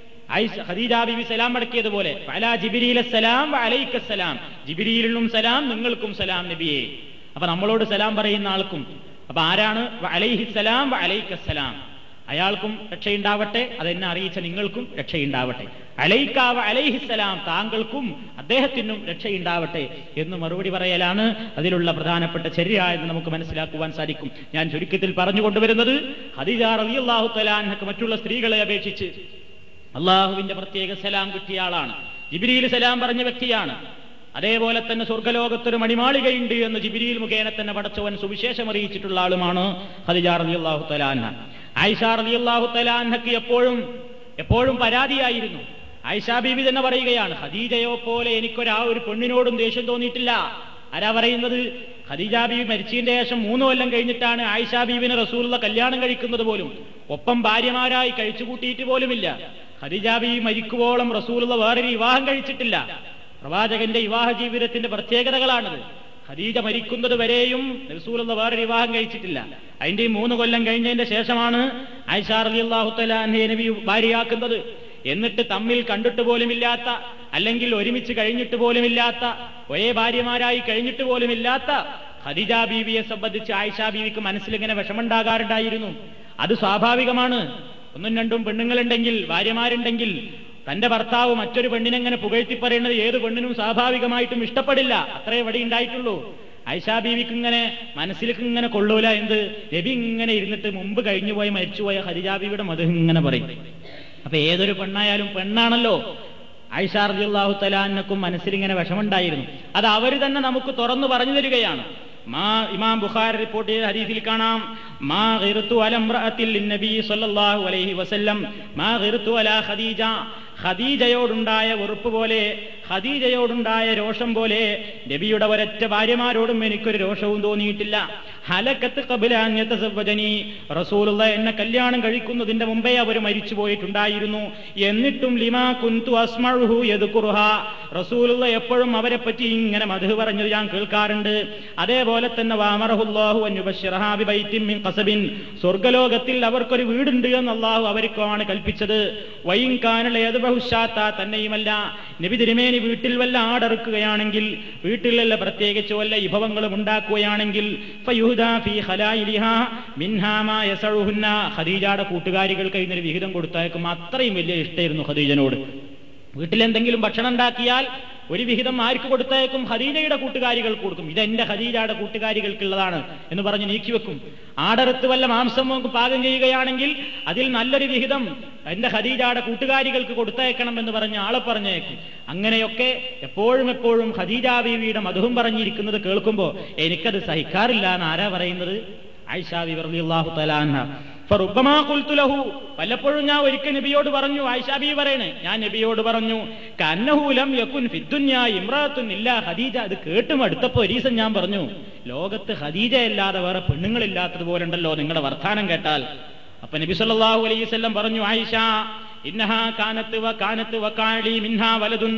ഖദീജ ബിബി സലാം മടക്കിയതുപോലെ അലാ ജിബിരിയിലെ സലാം അലൈക്ക സലാം ജിബിരിയിലും സലാം നിങ്ങൾക്കും സലാം നബിയെ അപ്പൊ നമ്മളോട് സലാം പറയുന്ന ആൾക്കും അപ്പൊ ആരാണ് അലൈഹിസലാം അലൈക്കസലാം അയാൾക്കും രക്ഷയുണ്ടാവട്ടെ അതെന്നെ അറിയിച്ച നിങ്ങൾക്കും രക്ഷയുണ്ടാവട്ടെ അലൈക്കാവ അലൈഹിസലാം താങ്കൾക്കും അദ്ദേഹത്തിനും രക്ഷയുണ്ടാവട്ടെ എന്ന് മറുപടി പറയലാണ് അതിലുള്ള പ്രധാനപ്പെട്ട ചര്യ എന്ന് നമുക്ക് മനസ്സിലാക്കുവാൻ സാധിക്കും ഞാൻ ചുരുക്കത്തിൽ പറഞ്ഞു കൊണ്ടുവരുന്നത് ഹദിജാർ അലിയല്ലാഹു തലാൻഹക്ക് മറ്റുള്ള സ്ത്രീകളെ അപേക്ഷിച്ച് അള്ളാഹുവിന്റെ പ്രത്യേക സലാം കിട്ടിയ ആളാണ് ജിബിരിയിൽ സലാം പറഞ്ഞ വ്യക്തിയാണ് അതേപോലെ തന്നെ സ്വർഗലോകത്തൊരു മണിമാളികയുണ്ട് എന്ന് ജിബിരിയിൽ മുഖേന തന്നെ പടച്ചവൻ സുവിശേഷം അറിയിച്ചിട്ടുള്ള ആളുമാണ് ഹദിജാർ അലി അള്ളാഹു തലാൻഹ ആയിഷാർ അലി അള്ളാഹു തലാൻഹക്ക് എപ്പോഴും എപ്പോഴും പരാതിയായിരുന്നു ആയിഷ ബീബി തന്നെ പറയുകയാണ് ഖദീജയോ പോലെ എനിക്കൊരാ ഒരു പെണ്ണിനോടും ദേഷ്യം തോന്നിയിട്ടില്ല ആരാ പറയുന്നത് ഖദീജ ബീബി മരിച്ചതിന്റെ ശേഷം മൂന്ന് കൊല്ലം കഴിഞ്ഞിട്ടാണ് ആയിഷ ബീബിനെ റസൂലുള്ള കല്യാണം കഴിക്കുന്നത് പോലും ഒപ്പം ഭാര്യമാരായി കഴിച്ചുകൂട്ടിയിട്ട് പോലുമില്ല ഖദീജ ബീബി മരിക്കുവോളം റസൂലുള്ള വേറൊരു വിവാഹം കഴിച്ചിട്ടില്ല പ്രവാചകന്റെ വിവാഹ ജീവിതത്തിന്റെ പ്രത്യേകതകളാണിത് ഖദീജ മരിക്കുന്നത് വരെയും റസൂലുള്ള വേറെ വിവാഹം കഴിച്ചിട്ടില്ല അതിന്റെ ഈ മൂന്ന് കൊല്ലം കഴിഞ്ഞതിന്റെ ശേഷമാണ് ആയിഷാർ അലി അള്ളാഹുത്തലാഹെ നബി ഭാര്യയാക്കുന്നത് എന്നിട്ട് തമ്മിൽ കണ്ടിട്ട് പോലുമില്ലാത്ത അല്ലെങ്കിൽ ഒരുമിച്ച് കഴിഞ്ഞിട്ട് പോലുമില്ലാത്ത ഒരേ ഭാര്യമാരായി കഴിഞ്ഞിട്ട് പോലുമില്ലാത്ത ഖദീജ ബീവിയെ സംബന്ധിച്ച് ആയിഷ ബീവിക്ക് മനസ്സിലിങ്ങനെ വിഷമുണ്ടാകാറുണ്ടായിരുന്നു അത് സ്വാഭാവികമാണ് ഒന്നും രണ്ടും പെണ്ണുങ്ങളുണ്ടെങ്കിൽ ഭാര്യമാരുണ്ടെങ്കിൽ തന്റെ ഭർത്താവ് മറ്റൊരു പെണ്ണിനെങ്ങനെ പുകഴ്ത്തി പറയുന്നത് ഏത് പെണ്ണിനും സ്വാഭാവികമായിട്ടും ഇഷ്ടപ്പെടില്ല അത്രേ ഇവിടെ ഉണ്ടായിട്ടുള്ളൂ ഐഷാ ബീവിക്ക് ഇങ്ങനെ മനസ്സിലേക്ക് ഇങ്ങനെ കൊള്ളൂല എന്ത് നബി ഇങ്ങനെ ഇരുന്നിട്ട് മുമ്പ് കഴിഞ്ഞുപോയി മരിച്ചുപോയ ഹരിജാ ബീവിയുടെ മധു ഇങ്ങനെ പറയും അപ്പൊ ഏതൊരു പെണ്ണായാലും പെണ്ണാണല്ലോ ഐഷാർ അള്ളാഹു തലാനക്കും മനസ്സിലിങ്ങനെ വിഷമുണ്ടായിരുന്നു അത് അവര് തന്നെ നമുക്ക് തുറന്നു പറഞ്ഞു തരികയാണ് മാ ഇമാം ബുഖാരി റിപ്പോർട്ട് ചെയ്ത ഹദീസിൽ കാണാം മാ ഗിർതു അലംറഅത്തിൽ നബി സല്ലല്ലാഹു അലൈഹി വസല്ലം മാ ഗിർതു അലാ ഖദീജ ഖദീജയോടുണ്ടായ വെറുപ്പ് പോലെ ഖദീജയോടുണ്ടായ രോഷം പോലെ നബിയുടെ ഒരൊറ്റ ഭാര്യമാരോടും എനിക്കൊരു രോഷവും തോന്നിയിട്ടില്ല ഹലക്കത്ത് കബിലാന്യതസവ്വജനി റസൂലുള്ള എന്നെ കല്യാണം കഴിക്കുന്നതിന്റെ മുമ്പേ അവർ മരിച്ചു പോയിട്ടുണ്ടായിരുന്നു എന്നിട്ടും ലിമാ കുന്തു അസ്മഴുഹു യദ്കുറുഹ റസൂലുള്ള എപ്പോഴും അവരെ പറ്റി ഇങ്ങനെ മധു പറഞ്ഞത് ഞാൻ കേൾക്കാറുണ്ട് അതേപോലെ തന്നെ വാമറഹുല്ലാഹു അന്നുബശ്ശിറഹാ ബിബൈത്തിൻ മിൻ ഖസബിൻ സ്വർഗ്ഗലോകത്തിൽ അവർക്കൊരു വീടുണ്ട് എന്ന് അള്ളാഹു അവർക്കാണ് കൽപ്പിച്ചത് വൈൻകാനൽ ഏത് ബഹുശാത്ത തന്നെയുമല്ല നബി തിരുമേനി വീട്ടിൽ വല്ല ആടറുക്കുകയാണെങ്കിൽ വീട്ടിൽ വല്ല പ്രത്യേകിച്ച് വല്ല വിഭവങ്ങളും ഉണ്ടാക്കുകയാണെങ്കിൽ ഫയുഹ്ദാ ഫീ ഖലായിലിഹാ മിൻഹാ മാ യസഉഹുന്ന ഖദീജയുടെ കൂട്ടുകാരികൾക്ക് ഇതിനൊരു വിഹിതം കൊടുത്തേക്കും അത്രയും വലിയ ഇഷ്ടമായിരുന്നു ഖദീജനോട് വീട്ടിൽ എന്തെങ്കിലും ഭക്ഷണം ഉണ്ടാക്കിയാൽ ഒരു വിഹിതം ആർക്ക് കൊടുത്തേക്കും ഖദീജയുടെ കൂട്ടുകാരികൾക്ക് കൊടുക്കും ഇത് എന്റെ ഖദീജയുടെ കൂട്ടുകാരികൾക്കുള്ളതാണ് എന്ന് പറഞ്ഞ് നീക്കിവെക്കും ആടറുത്ത് വല്ല മാംസം നമുക്ക് പാകം ചെയ്യുകയാണെങ്കിൽ അതിൽ നല്ലൊരു വിഹിതം എന്റെ ഖദീജയുടെ കൂട്ടുകാരികൾക്ക് കൊടുത്തേക്കണം എന്ന് പറഞ്ഞ് ആളെ പറഞ്ഞേക്കും അങ്ങനെയൊക്കെ എപ്പോഴും എപ്പോഴും ഖദീജ ബീവിയുടെ മധുവും പറഞ്ഞിരിക്കുന്നത് കേൾക്കുമ്പോൾ എനിക്കത് സഹിക്കാറില്ല എന്ന് ആരാ പറയുന്നത് ആയിഷാ ബി റളിയല്ലാഹു തആല അൻഹ ഫറുബ്ബമാ ഖുൽതു ലഹു വല്ലപ്പോഴും ഞാൻ ഒരിക്കൽ നബിയോട് പറഞ്ഞു ആയിഷാ ബി പറയണേ ഞാൻ നബിയോട് പറഞ്ഞു കന്നഹു ലം യകുൻ ഫിദ്ദുന്യ ഇമ്രാത്തുൻ ഇല്ലാ ഖദീജ അത് കേട്ടും അടുത്തപ്പോ ഒരീസം ഞാൻ പറഞ്ഞു ലോകത്ത് ഖദീജ അല്ലാതെ വേറെ പെണ്ണുങ്ങളില്ലാത്തതുപോലെ ഉണ്ടല്ലോ നിങ്ങളുടെ വർത്താനം കേട്ടാൽ അപ്പൊ നബി സല്ലല്ലാഹു അലൈഹി വസല്ലം പറഞ്ഞു ആയിഷ ഇന്നഹാ കാനത്ത് വ കാനത്ത് വ കാലി മിൻഹാ വലതുൻ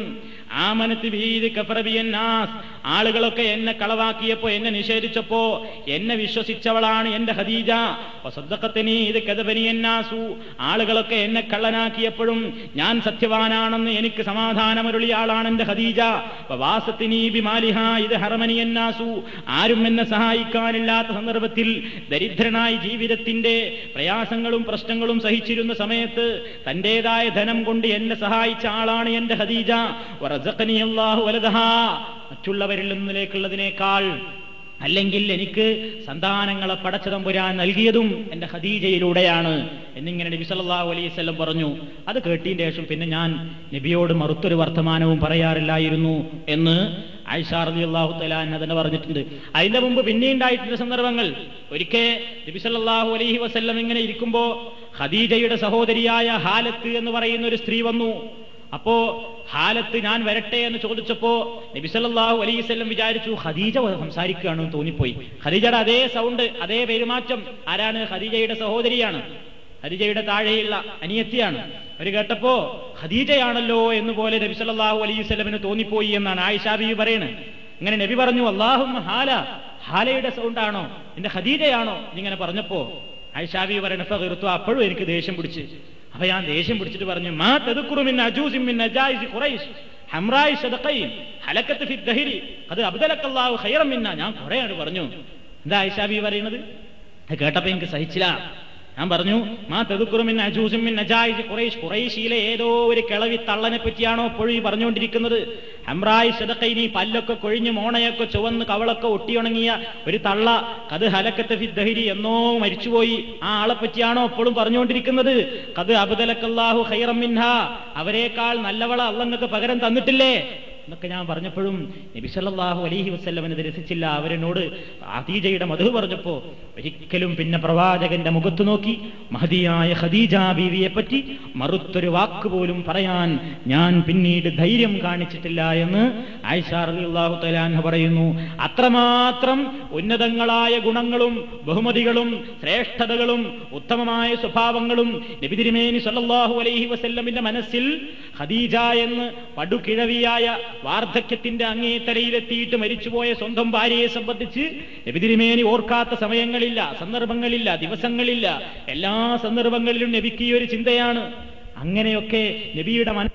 ആമനത്ത് ബീദ് കഫറബിയന്നാസ് ആളുകളൊക്കെ എന്നെ കളവാക്കിയപ്പോ എന്നെ നിഷേധിച്ചപ്പോ എന്നെ വിശ്വസിച്ചവളാണ് എന്റെ ഖദീജ വസദ്ദഖത്തനി ഇത് കഥബനിയന്നാസു ആളുകളൊക്കെ എന്നെ കള്ളനാക്കിയപ്പോഴും ഞാൻ സത്യവാനാണെന്ന് എനിക്ക് സമാധാനമരുളിയ ആളാണ് എന്റെ ഖദീജ വാസത്തിനി ബിമാലിഹ ഇത് ഹറമനിയന്നാസു ആരും എന്നെ സഹായിക്കാനില്ലാത്ത സന്ദർഭത്തിൽ ദരിദ്രനായി ജീവിതത്തിന്റെ പ്രയാസങ്ങളും പ്രശ്നങ്ങളും സഹിച്ചിരുന്ന സമയത്ത് തന്റേതായ ധനം കൊണ്ട് എന്നെ സഹായിച്ച ആളാണ് എന്റെ ഖദീജ വറസഖനി അല്ലാഹു വലദഹാ മറ്റുള്ളവരിൽ നിന്നിലേക്കുള്ളതിനേക്കാൾ അല്ലെങ്കിൽ എനിക്ക് സന്താനങ്ങളെ പടച്ചതമ്പുരാൻ നൽകിയതും എന്റെ ഖദീജയിലൂടെയാണ് എന്നിങ്ങനെ നബി സല്ലല്ലാഹു അലൈഹി വസല്ലം പറഞ്ഞു അത് കേട്ടതിന് ശേഷം പിന്നെ ഞാൻ നബിയോട് മറുത്തൊരു വർത്തമാനവും പറയാറില്ലായിരുന്നു എന്ന് ആയിഷ റളിയല്ലാഹു തആല അൻഹ തന്നെ പറഞ്ഞിട്ടുണ്ട് അതിന്റെ മുമ്പ് പിന്നെ ഉണ്ടായിട്ടുള്ള സന്ദർഭങ്ങൾ ഒരിക്കൽ നബി സല്ലല്ലാഹു അലൈഹി വസല്ലം ഇങ്ങനെ ഇരിക്കുമ്പോ ഖദീജയുടെ സഹോദരിയായ ഹാലത്ത് എന്ന് പറയുന്ന ഒരു സ്ത്രീ വന്നു അപ്പോ ഹാലത്ത് ഞാൻ വരട്ടെ എന്ന് ചോദിച്ചപ്പോ നബിസല്ലാഹു അലൈവല്ലം വിചാരിച്ചു ഖദീജ സംസാരിക്കുകയാണെന്ന് തോന്നിപ്പോയി ഖദീജയുടെ അതേ സൗണ്ട് അതേ പെരുമാറ്റം ആരാണ് ഖദീജയുടെ സഹോദരിയാണ് ഖദീജയുടെ താഴെയുള്ള അനിയത്തിയാണ് അവർ കേട്ടപ്പോ ഖദീജയാണല്ലോ എന്ന് പോലെ നബി സല്ലല്ലാഹു അലൈഹി വസല്ലമിന് തോന്നിപ്പോയി എന്നാണ് ആയിഷാ ബീവി പറയുന്നത് ഇങ്ങനെ നബി പറഞ്ഞു അള്ളാഹും ഹാല ഹാലയുടെ സൗണ്ടാണോ എന്റെ ഖദീജയാണോ ഇങ്ങനെ പറഞ്ഞപ്പോ ആയിഷാ ബീവി പറയണ അപ്പോഴും എനിക്ക് ദേഷ്യം പിടിച്ച് അപ്പൊ ഞാൻ ദേഷ്യം പിടിച്ചിട്ട് പറഞ്ഞു മാ തദുക്കുറു മിൻ അജൂസിൻ മിൻ നജായിസ് ഖുറൈശ് ഹംറായി സദഖൈൻ ഹലക്കത്ത് ഫി ദഹരി അത് അബ്ദലക്കല്ലാഹു ഖൈറൻ മിന്ന ഞാൻ കുറേയാണ് പറഞ്ഞു എന്താ ആയിഷാബി പറയുന്നത് അത് കേട്ടപ്പോ എനിക്ക് സഹിച്ചില്ല ഞാൻ പറഞ്ഞു മാ തെതുക്കുറുമിൻ അജൂസുമിൻ നജായിസ് ഖുറൈശ് ഖുറൈശിയിലെ ഏതോ ഒരു കിളവി തള്ളനെ പറ്റിയാണോ എപ്പോഴും ഈ പറഞ്ഞുകൊണ്ടിരിക്കുന്നത് ഹംറായി സദഖൈനി പല്ലൊക്കെ കൊഴിഞ്ഞ് മോണയൊക്കെ ചുവന്ന് കവളൊക്കെ ഒട്ടിയുണങ്ങിയ ഒരു തള്ള കത് ഹലക്കത്ത് ഫിദ്ദഹിരി എന്നോ മരിച്ചുപോയി ആ ആളെ പറ്റിയാണോ എപ്പോഴും പറഞ്ഞുകൊണ്ടിരിക്കുന്നത് കത് അബ്ദലക്കല്ലാഹു ഖൈറം മിൻഹ അവരെക്കാൾ നല്ലവള അള്ളങ്ങൾക്ക് പകരം തന്നിട്ടില്ലേ എന്നൊക്കെ ഞാൻ പറഞ്ഞപ്പോഴും നബി സല്ലല്ലാഹു അലൈഹി വസല്ലമന് ഇത് രസിച്ചില്ല അവരെന്നോട് ഖദീജയുടെ മധു പറഞ്ഞപ്പോ ഒരിക്കലും പിന്നെ പ്രവാചകന്റെ മുഖത്ത് നോക്കി മഹതിയായ ഖദീജ ബീവിയെ പറ്റി മറുത്തൊരു വാക്ക് പോലും പറയാൻ ഞാൻ പിന്നീട് ധൈര്യം കാണിച്ചിട്ടില്ല എന്ന് ആയിഷ റളിയല്ലാഹു തആല അൻഹ പറയുന്നു അത്രമാത്രം ഉന്നതങ്ങളായ ഗുണങ്ങളും ബഹുമതികളും ശ്രേഷ്ഠതകളും ഉത്തമമായ സ്വഭാവങ്ങളും നബി തിരുമേനി സല്ലല്ലാഹു അലൈഹി വസല്ലമിന്റെ മനസ്സിൽ ഖദീജ എന്ന് പടുകിഴവിയായ വാർദ്ധക്യത്തിന്റെ അങ്ങേ തലയിലെത്തിയിട്ട് മരിച്ചുപോയ സ്വന്തം ഭാര്യയെ സംബന്ധിച്ച് നബിതിരിമേനി ഓർക്കാത്ത സമയങ്ങളില്ല സന്ദർഭങ്ങളില്ല ദിവസങ്ങളില്ല എല്ലാ സന്ദർഭങ്ങളിലും നബിക്ക് ഈ ഒരു ചിന്തയാണ് അങ്ങനെയൊക്കെ നബിയുടെ മന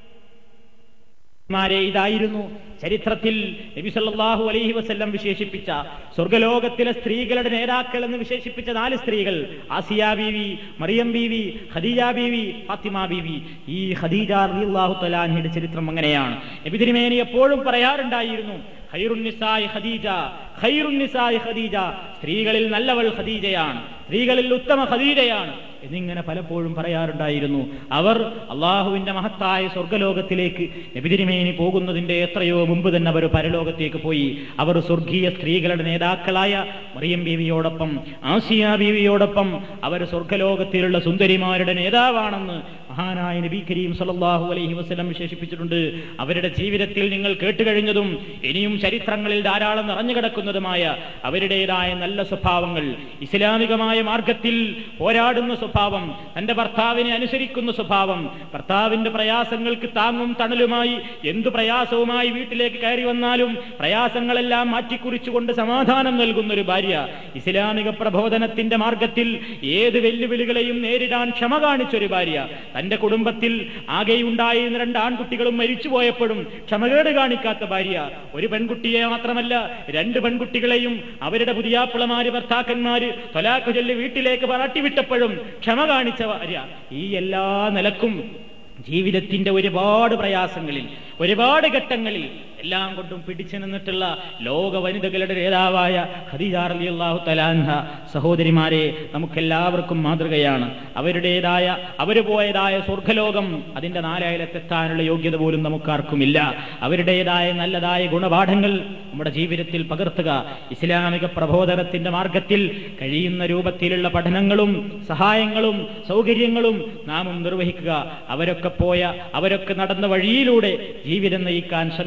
മാരെ ഇതായിരുന്നു ചരിത്രത്തിൽ നബി സല്ലല്ലാഹു അലൈഹി വസല്ലം വിശേഷിപ്പിച്ച സ്വർഗലോകത്തിലെ സ്ത്രീകളുടെ നേതാക്കൾ എന്ന് വിശേഷിപ്പിച്ച നാല് സ്ത്രീകൾ ആസിയ ബീവി മറിയം ബീവി ഖദീജ ബീവി ഫാത്തിമ ബീവി ഈ ഖദീജ റളിയല്ലാഹു തആലാഹയുടെ ചരിത്രം അങ്ങനെയാണ് നബി തിരുമേനി എപ്പോഴും പറയാറുണ്ടായിരുന്നു ഖൈറുന്നിസായി ഖദീജ ഖൈറുന്നിസായി ഖദീജ സ്ത്രീകളിൽ നല്ലവൾ ഖദീജയാണ് സ്ത്രീകളിൽ ഉത്തമ ഖദീജയാണ് എന്നിങ്ങനെ പലപ്പോഴും പറയാറുണ്ടായിരുന്നു അവർ അള്ളാഹുവിന്റെ മഹത്തായ സ്വർഗലോകത്തിലേക്ക് നബിതിരിമേനി പോകുന്നതിന്റെ എത്രയോ മുമ്പ് തന്നെ അവർ പരലോകത്തേക്ക് പോയി അവർ സ്വർഗീയ സ്ത്രീകളുടെ നേതാക്കളായ മറിയം ബീവിയോടൊപ്പം ആസിയ ബീവിയോടൊപ്പം അവർ സ്വർഗലോകത്തിലുള്ള സുന്ദരിമാരുടെ നേതാവാണെന്ന് മഹാനായ നബി കരീം സല്ലല്ലാഹു അലൈഹി വസല്ലം വിശേഷിപ്പിച്ചിട്ടുണ്ട് അവരുടെ ജീവിതത്തിൽ നിങ്ങൾ കേട്ടുകഴിഞ്ഞതും ഇനിയും ചരിത്രങ്ങളിൽ ധാരാളം നിറഞ്ഞു കിടക്കുന്നതുമായ അവരുടേതായ നല്ല സ്വഭാവങ്ങൾ ഇസ്ലാമികമായ മാർഗത്തിൽ പോരാടുന്ന സ്വഭാവം തന്റെ ഭർത്താവിനെ അനുസരിക്കുന്ന സ്വഭാവം ഭർത്താവിന്റെ പ്രയാസങ്ങൾക്ക് താങ്ങും തണലുമായി എന്തു പ്രയാസവുമായി വീട്ടിലേക്ക് കയറി വന്നാലും പ്രയാസങ്ങളെല്ലാം മാറ്റിക്കുറിച്ചുകൊണ്ട് സമാധാനം നൽകുന്ന ഒരു ഭാര്യ ഇസ്ലാമിക പ്രബോധനത്തിന്റെ മാർഗത്തിൽ ഏത് വെല്ലുവിളികളെയും നേരിടാൻ ക്ഷമ കാണിച്ചൊരു ഭാര്യ തന്റെ കുടുംബത്തിൽ ആകെയുണ്ടായിരുന്ന രണ്ട് ആൺകുട്ടികളും മരിച്ചു പോയപ്പോഴും ക്ഷമകേട് കാണിക്കാത്ത ഭാര്യ ഒരു പെൺകുട്ടിയെ മാത്രമല്ല രണ്ട് പെൺകുട്ടികളെയും അവരുടെ പുതിയാപ്പിളമാര് ഭർത്താക്കന്മാര് തൊലാക്ക് ചൊല്ലി വീട്ടിലേക്ക് പറട്ടിവിട്ടപ്പോഴും ക്ഷമ കാണിച്ച ഭാര്യ ഈ എല്ലാ നിലക്കും ജീവിതത്തിന്റെ ഒരുപാട് പ്രയാസങ്ങളിൽ ഒരുപാട് ഘട്ടങ്ങളിൽ എല്ലാം കൊണ്ടും പിടിച്ചു നിന്നിട്ടുള്ള ലോക വനിതകളുടെ നേതാവായ ഖദീജ റളിയല്ലാഹു തലാൻഹ സഹോദരിമാരെ നമുക്കെല്ലാവർക്കും മാതൃകയാണ് അവരുടേതായ അവർ പോയതായ സ്വർഗലോകം അതിന്റെ നാലായിരത്തെത്താനുള്ള യോഗ്യത പോലും നമുക്കാർക്കുമില്ല അവരുടേതായ നല്ലതായ ഗുണപാഠങ്ങൾ നമ്മുടെ ജീവിതത്തിൽ പകർത്തുക ഇസ്ലാമിക പ്രബോധനത്തിന്റെ മാർഗത്തിൽ കഴിയുന്ന രൂപത്തിലുള്ള പഠനങ്ങളും സഹായങ്ങളും സൗകര്യങ്ങളും നാമും നിർവഹിക്കുക അവരൊക്കെ പോയ അവരൊക്കെ നടന്ന വഴിയിലൂടെ ജീവിതം നയിക്കാൻ ശ്രമിക്കുക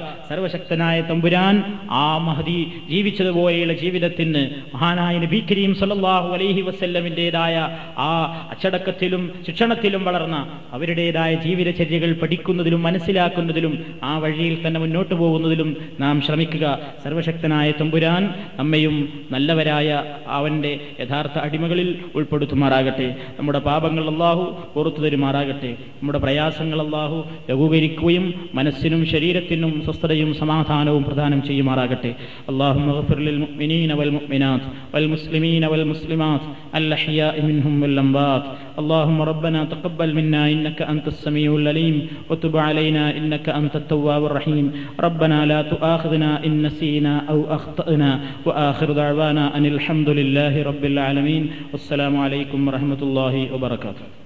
സർവശക്തനായ തമ്പുരാൻ ആ മഹദി ജീവിച്ചതുപോലെയുള്ള ജീവിതത്തിന് മഹാനായ നബി കരീം സല്ലല്ലാഹു അലൈഹി വസല്ലമിൻ്റെതായ ആ അച്ചടക്കത്തിലും ശിക്ഷണത്തിലും വളർന്ന അവരുടേതായ ജീവിതചര്യകൾ പഠിക്കുന്നതിലും മനസ്സിലാക്കുന്നതിലും ആ വഴിയിൽ തന്നെ മുന്നോട്ട് പോകുന്നതിലും നാം ശ്രമിക്കുക സർവശക്തനായ തമ്പുരാൻ നമ്മയും നല്ലവരായ അവൻ്റെ യഥാർത്ഥ അടിമകളിൽ ഉൾപ്പെടുത്തുമാറാകട്ടെ നമ്മുടെ പാപങ്ങൾ അള്ളാഹു പുറത്തു തരുമാറാകട്ടെ നമ്മുടെ പ്രയാസങ്ങൾ അള്ളാഹു ലഘൂകരിക്കുകയും മനസ്സിനും ശരീരത്തിനും സ്വസ്ഥതയും സമാധാനവും പ്രദാനം ചെയ്യുമാറാകട്ടെ അള്ളാഹു للمؤمنين والمؤمنات والمسلمين والمسلمات الأحياء منهم والأموات اللهم ربنا تقبل منا إنك أنت السميع العليم وتب علينا إنك أنت التواب الرحيم ربنا لا تؤاخذنا إن نسينا أو أخطأنا وآخر دعوانا أن الحمد لله رب العالمين والسلام عليكم ورحمة الله وبركاته